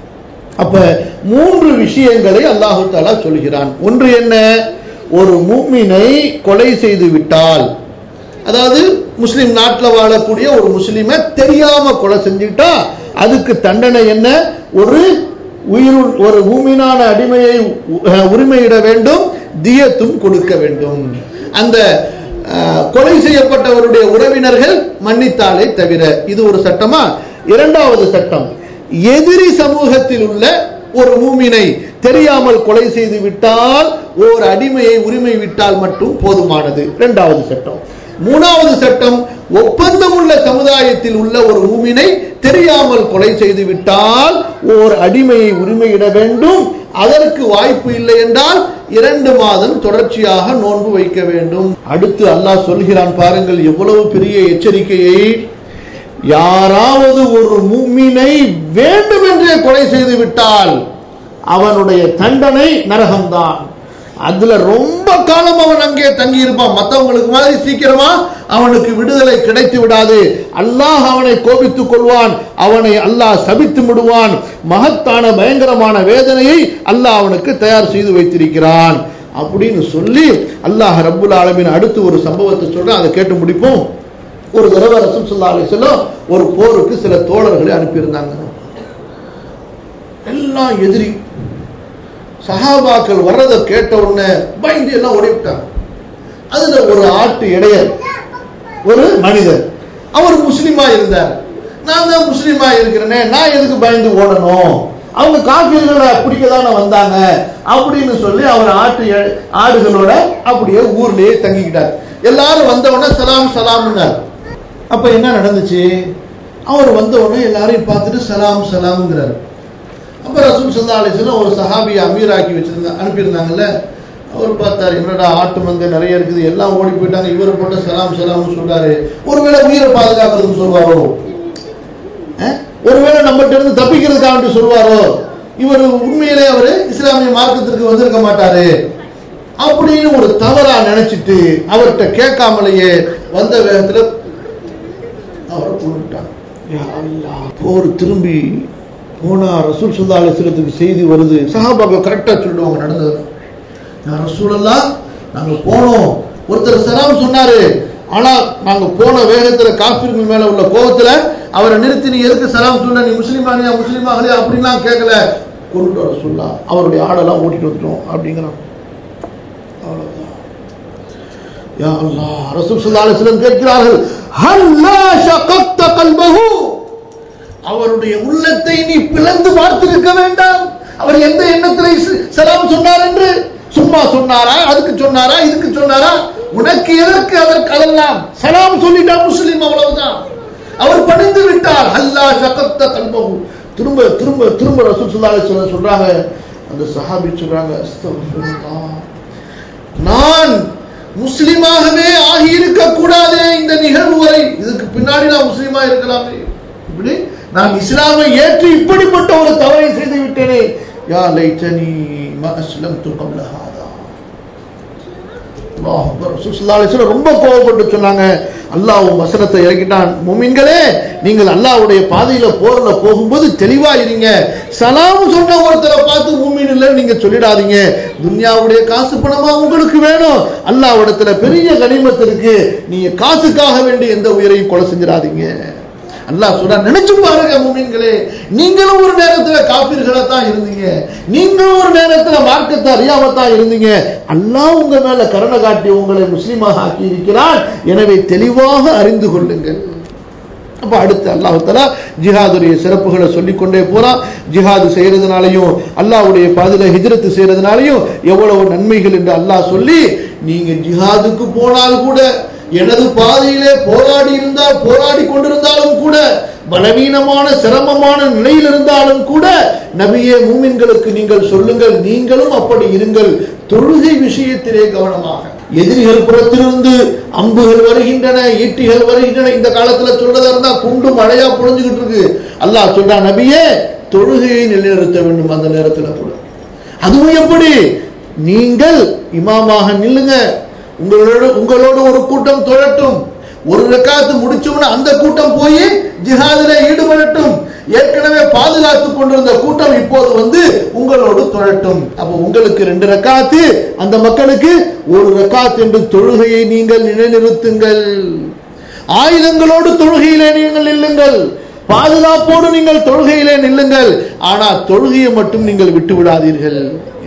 அப்ப மூன்று விஷயங்களை அல்லாஹு தாலா சொல்கிறான் ஒன்று என்ன ஒரு மூமினை கொலை செய்து விட்டால் அதாவது முஸ்லிம் நாட்டில் வாழக்கூடிய ஒரு முஸ்லிமை தெரியாம கொலை செஞ்சுட்டா அதுக்கு தண்டனை என்ன ஒரு உயிர் ஒரு மூமினான அடிமையை உ- உரிமையிட வேண்டும் தியத்தும் கொடுக்க வேண்டும் அந்த அஹ், கொலை செய்யப்பட்டவருடைய உறவினர்கள் மன்னித்தாலே தவிர இது ஒரு சட்டமா இரண்டாவது சட்டம் எதிரி சமூகத்தில் உள்ள ஒரு மூமினை தெரியாமல் கொலை செய்து விட்டால் ஓர் அடிமையை உரிமை விட்டால் மட்டும் போதுமானது இரண்டாவது சட்டம் மூணாவது சட்டம் ஒப்பந்தம் உள்ள சமுதாயத்தில் உள்ள ஒரு மூமினை தெரியாமல் கொலை செய்து விட்டால் ஓர் அடிமையை உரிமையிட வேண்டும் அதற்கு வாய்ப்பு இல்லை என்றால் இரண்டு மாதம் தொடர்ச்சியாக நோன்பு வைக்க வேண்டும் அடுத்து அல்லாஹ் சொல்கிறான் பாருங்கள் எவ்வளவு பெரிய எச்சரிக்கையை யாராவது ஒரு மூமினை வேண்டுமென்றே கொலை செய்து விட்டால் அவனுடைய தண்டனை நரகம்தான் அதுல ரொம்ப காலம் அவன் அங்கே தங்கி இருப்பான் மற்றவங்களுக்கு மாதிரி சீக்கிரமா அவனுக்கு விடுதலை கிடைத்து விடாது அல்லாஹ் அவனை கோபித்துக் கொள்வான் அவனை அல்லாஹ் சபித்து விடுவான் மகத்தான பயங்கரமான வேதனையை அல்லாஹ் அவனுக்கு தயார் செய்து வைத்திருக்கிறான் அப்படின்னு சொல்லி அல்லாஹ் ரப்புல் ஆலமீன் அடுத்து ஒரு சம்பவத்தை சொல்றான் அதை கேட்டு முடிப்போம் ஒரு தடவை ரசூல் ஸல்லல்லாஹு அலைஹி வஸல்லம் ஒரு போருக்கு சில தோழர்களை அனுப்பியிருந்தாங்க எல்லாம் எதிரி சஹாபாக்கள் வர்றதை கேட்ட உடனே பயந்து எல்லாம் ஓடிவிட்டாங்க அதுல ஒரு ஆட்டு இடையர் ஒரு மனிதர் அவர் முஸ்லிமா இருந்தார் நான் தான் முஸ்லிமா இருக்கிறேனே நான் எதுக்கு பயந்து ஓடணும் அவங்க காப்பீர்களை பிடிக்க தானே வந்தாங்க அப்படின்னு சொல்லி அவர் ஆட்டு எ- ஆடுகளோட அப்படியே ஊர்லயே தங்கிக்கிட்டார் எல்லாரும் வந்த உடனே சலாம் சலாம்னார் அப்ப என்ன நடந்துச்சு அவர் வந்த உடனே எல்லாரையும் பார்த்துட்டு சலாம் சலாம்ங்கிறார் அப்ப ரசூல் சல்லா அலிஸ்லாம் ஒரு சஹாபியை அமீராக்கி வச்சிருந்தா அனுப்பியிருந்தாங்கல்ல அவர் பார்த்தாரு என்னடா ஆட்டு மந்தை நிறைய இருக்குது எல்லாம் ஓடி போயிட்டாங்க இவர் போட்ட சலாம் சலாம்னு சொல்றாரு ஒருவேளை உயிரை பாதுகாக்கிறதுன்னு சொல்வாரோ அஹ்? ஒருவேளை நம்மகிட்ட இருந்து தப்பிக்கிறதுக்காக வேண்டி சொல்வாரோ இவர் உண்மையிலே அவர் இஸ்லாமிய மார்க்கத்திற்கு வந்திருக்க மாட்டாரு அப்படின்னு ஒரு தவறா நினைச்சிட்டு அவர்கிட்ட கேட்காமலேயே வந்த வேகத்துல அவரை கொண்டுட்டாங்க போர் திரும்பி போனா ரசூல் சுல்லா அலிஸ்லத்துக்கு செய்தி வருது சஹாபாக்கள் கரெக்டா சொல்லிடுவாங்க நடந்தது நான் ரசூலெல்லாம் நாங்க போனோம் ஒருத்தர் சலாம் சொன்னாரு ஆனா நாங்க போன வேகத்துல காஃபிர்கள் மேல உள்ள கோபத்துல அவரை நிறுத்தி நீ எதுக்கு சலாம் சொன்ன நீ முஸ்லீமானியா முஸ்லீமாகலையா அப்படின்லாம் கேட்கல கொண்டு ரசூல்லா அவருடைய ஆடெல்லாம் ஓட்டிட்டு வந்துட்டோம் அப்படிங்கிறான் அவ்வளவுதான் யா அல்லாஹ் ரசூல் ஸல்லல்லாஹு அலைஹி வஸல்லம் கேட்கிறார்கள் ஹல்லா ஷகக்த கல்பஹு அவருடைய உள்ளத்தை நீ பிளந்து பார்த்திருக்க வேண்டாம் அவர் எந்த எண்ணத்தில் இஸ்- சலாம் சொன்னார் என்று சும்மா சொன்னாரா அதுக்கு சொன்னாரா இதுக்கு சொன்னாரா உனக்கு எதற்கு அதற்கு அதெல்லாம் சலாம் சொல்லிட்டா முஸ்லிம் அவ்வளவுதான் அவர் பணிந்து விட்டார் அல்லாஹ் ஷகக்த கல்பஹு திரும்ப திரும்ப திரும்ப ரசூல் ஸல்லல்லாஹு அலைஹி வஸல்லம் சொல்றாங்க அந்த சஹாபி சொல்றாங்க அஸ்தக்ஃபிருல்லாஹ் நான் முஸ்லிமாகவே ஆகியிருக்க கூடாதே இந்த நிகழ்வு வரை இதுக்கு பின்னாடி நான் முஸ்லிமா இருக்கலாமே இப்படி நான் இஸ்லாமை ஏற்று இப்படிப்பட்ட ஒரு தவறை செய்து விட்டேனே யா லைட்டனி மா அஸ்லம்து கப்ல ஹாதா அல்லாஹ் அக்பர். ரசூல் ஸல்லல்லாஹு அலைஹி வஸல்லம் ரொம்ப கோபப்பட்டு சொன்னாங்க அல்லாஹ் உன் வசனத்தை இறக்கிட்டான் முமின்களே நீங்கள் அல்லாஹ்வுடைய பாதையில போர்ல போகும்போது தெளிவா இருங்க சலாம் சொன்ன ஒருத்தரை பார்த்து மூமின் இல்லைன்னு நீங்க சொல்லிடாதீங்க துன்யாவுடைய காசு பணமா உங்களுக்கு வேணும் அல்லாஹ்விடத்துல பெரிய கனிமத்து இருக்கு நீங்க காசுக்காக வேண்டி எந்த உயிரையும் கொலை செஞ்சிடாதீங்க அல்லாஹ் சொல்ற நினைச்சு பாருங்க மூமின்களே நீங்களும் ஒரு நேரத்துல காப்பீர்களா தான் இருந்தீங்க நீங்களும் ஒரு நேரத்துல மார்க்கத்தை அறியாம தான் இருந்தீங்க அல்லாஹ் உங்க மேல கருணை காட்டி உங்களை முஸ்லீமாக ஆக்கி இருக்கிறான் எனவே தெளிவாக அறிந்து கொள்ளுங்கள் அப்ப அடுத்து அல்லாஹால ஜிஹாதுடைய சிறப்புகளை சொல்லிக் கொண்டே போறான் ஜிஹாது செய்யறதுனாலையும் அல்லாஹ்வுடைய பாதையில ஹிஜ்ரத்து செய்யறதுனாலையும் எவ்வளவு நன்மைகள் என்று அல்லாஹ் சொல்லி நீங்க ஜிஹாதுக்கு போனால் கூட எனது பாதையிலே போராடி இருந்தால் போராடி கொண்டிருந்தாலும் கூட பலவீனமான சிரமமான நிலையில் இருந்தாலும் கூட நபியே மூமின்களுக்கு நீங்கள் சொல்லுங்கள் நீங்களும் அப்படி இருங்கள் தொழுகை விஷயத்திலே கவனமாக எதிரிகள் புறத்திலிருந்து அம்புகள் வருகின்றன ஈட்டிகள் வருகின்றன இந்த காலத்துல சொல்றதா இருந்தா குண்டு மழையா பொழிஞ்சுகிட்டு இருக்கு அல்லாஹ் சொல்றான் நபியே தொழுகையை நிலைநிறுத்த வேண்டும் அந்த நேரத்துல கூட அதுவும் எப்படி நீங்கள் இமாமாக நில்லுங்க உங்களோடு உங்களோடு ஒரு கூட்டம் தொழட்டும் ஒரு ரக்காத்து முடிச்சோம்னா அந்த கூட்டம் போய் ஜிஹாதில ஈடுபடட்டும் ஏற்கனவே பாதுகாத்துக் கொண்டிருந்த கூட்டம் இப்போது வந்து உங்களோடு தொழட்டும் அப்ப உங்களுக்கு ரெண்டு ரக்காத்து அந்த மக்களுக்கு ஒரு ரக்காத் என்று தொழுகையை நீங்கள் நிலைநிறுத்துங்கள் ஆயுதங்களோடு தொழுகையிலே நீங்கள் நில்லுங்கள் பாதுகாப்போடு நீங்கள் தொழுகையிலே நில்லுங்கள் ஆனா தொழுகையை மட்டும் நீங்கள் விட்டு விடாதீர்கள்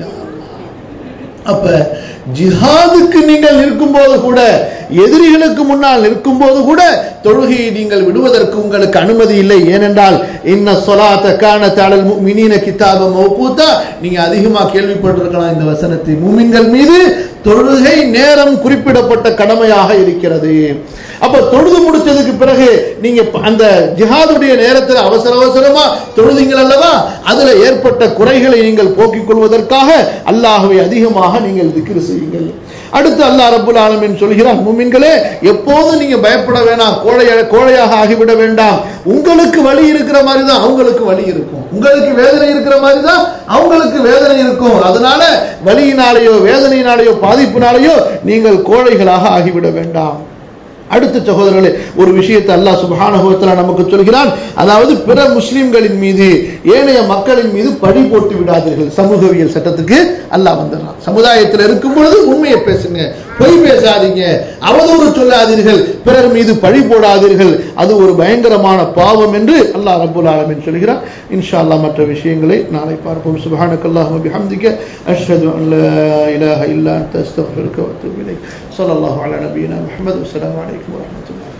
அப்ப ஜிஹாதுக்கு நீங்கள் நிற்கும்போது கூட எதிரிகளுக்கு முன்னால் நிற்கும் போது கூட தொழுகையை நீங்கள் விடுவதற்கு உங்களுக்கு அனுமதி இல்லை ஏனென்றால் இன்ன சொலாத்த காண தாளல் மினின கிதாப மௌகூத்தா நீங்க அதிகமா கேள்விப்பட்டிருக்கலாம் இந்த வசனத்தை மூமின்கள் மீது தொழுகை நேரம் குறிப்பிடப்பட்ட கடமையாக இருக்கிறது அப்ப தொழுது முடிச்சதுக்கு பிறகு நீங்க அந்த ஜிஹாதுடைய நேரத்தில் அவசர அவசரமா தொழுதீங்கள் அல்லவா அதுல ஏற்பட்ட குறைகளை நீங்கள் போக்கிக் கொள்வதற்காக அல்லாஹுவை அதிகமாக நீங்கள் திக்ரு செய்யுங்கள் அடுத்து அல்லாஹ் ரபுல் ஆலமின் சொல்கிறார் மூமின்களே எப்போதும் நீங்க பயப்பட வேணாம் கோழை கோழையாக ஆகிவிட வேண்டாம் உங்களுக்கு வழி இருக்கிற மாதிரி தான் அவங்களுக்கு வழி இருக்கும் உங்களுக்கு வேதனை இருக்கிற மாதிரி தான் அவங்களுக்கு வேதனை இருக்கும் அதனால வலியினாலேயோ வேதனையினாலேயோ பாதிப்பினாலேயோ நீங்கள் கோழைகளாக ஆகிவிட வேண்டாம் அடுத்த சகோதரர்களே ஒரு விஷயத்தை அல்லாஹ் சுபஹானஹுவத்தலா நமக்கு சொல்கிறான் அதாவது பிற முஸ்லிம்களின் மீது ஏனைய மக்களின் மீது பழி போட்டு விடாதீர்கள் சமூகவியல் சட்டத்துக்கு அல்லாஹ் வந்துடுறான் சமுதாயத்தில் இருக்கும் பொழுது உண்மையை பேசுங்க பொய் பேசாதீங்க அவதூறு சொல்லாதீர்கள் பிறர் மீது பழி போடாதீர்கள் அது ஒரு பயங்கரமான பாவம் என்று அல்லாஹ் ரபுல் ஆலமின் சொல்கிறான் இன்ஷா அல்லாஹ் மற்ற விஷயங்களை நாளை பார்ப்போம் சுபஹானக்கல்லாஹு பிஹம்திக அஷ்ஹது அன் லா இலாஹ இல்லா அன்த அஸ்தக்ஃபிருக வ அத்தூபு இலைக் ஸல்லல்லாஹு அலா நபியினா முஹம்மது வஸ்ஸலாமு அலைக்கும் வரஹ்மத்துல்லாஹி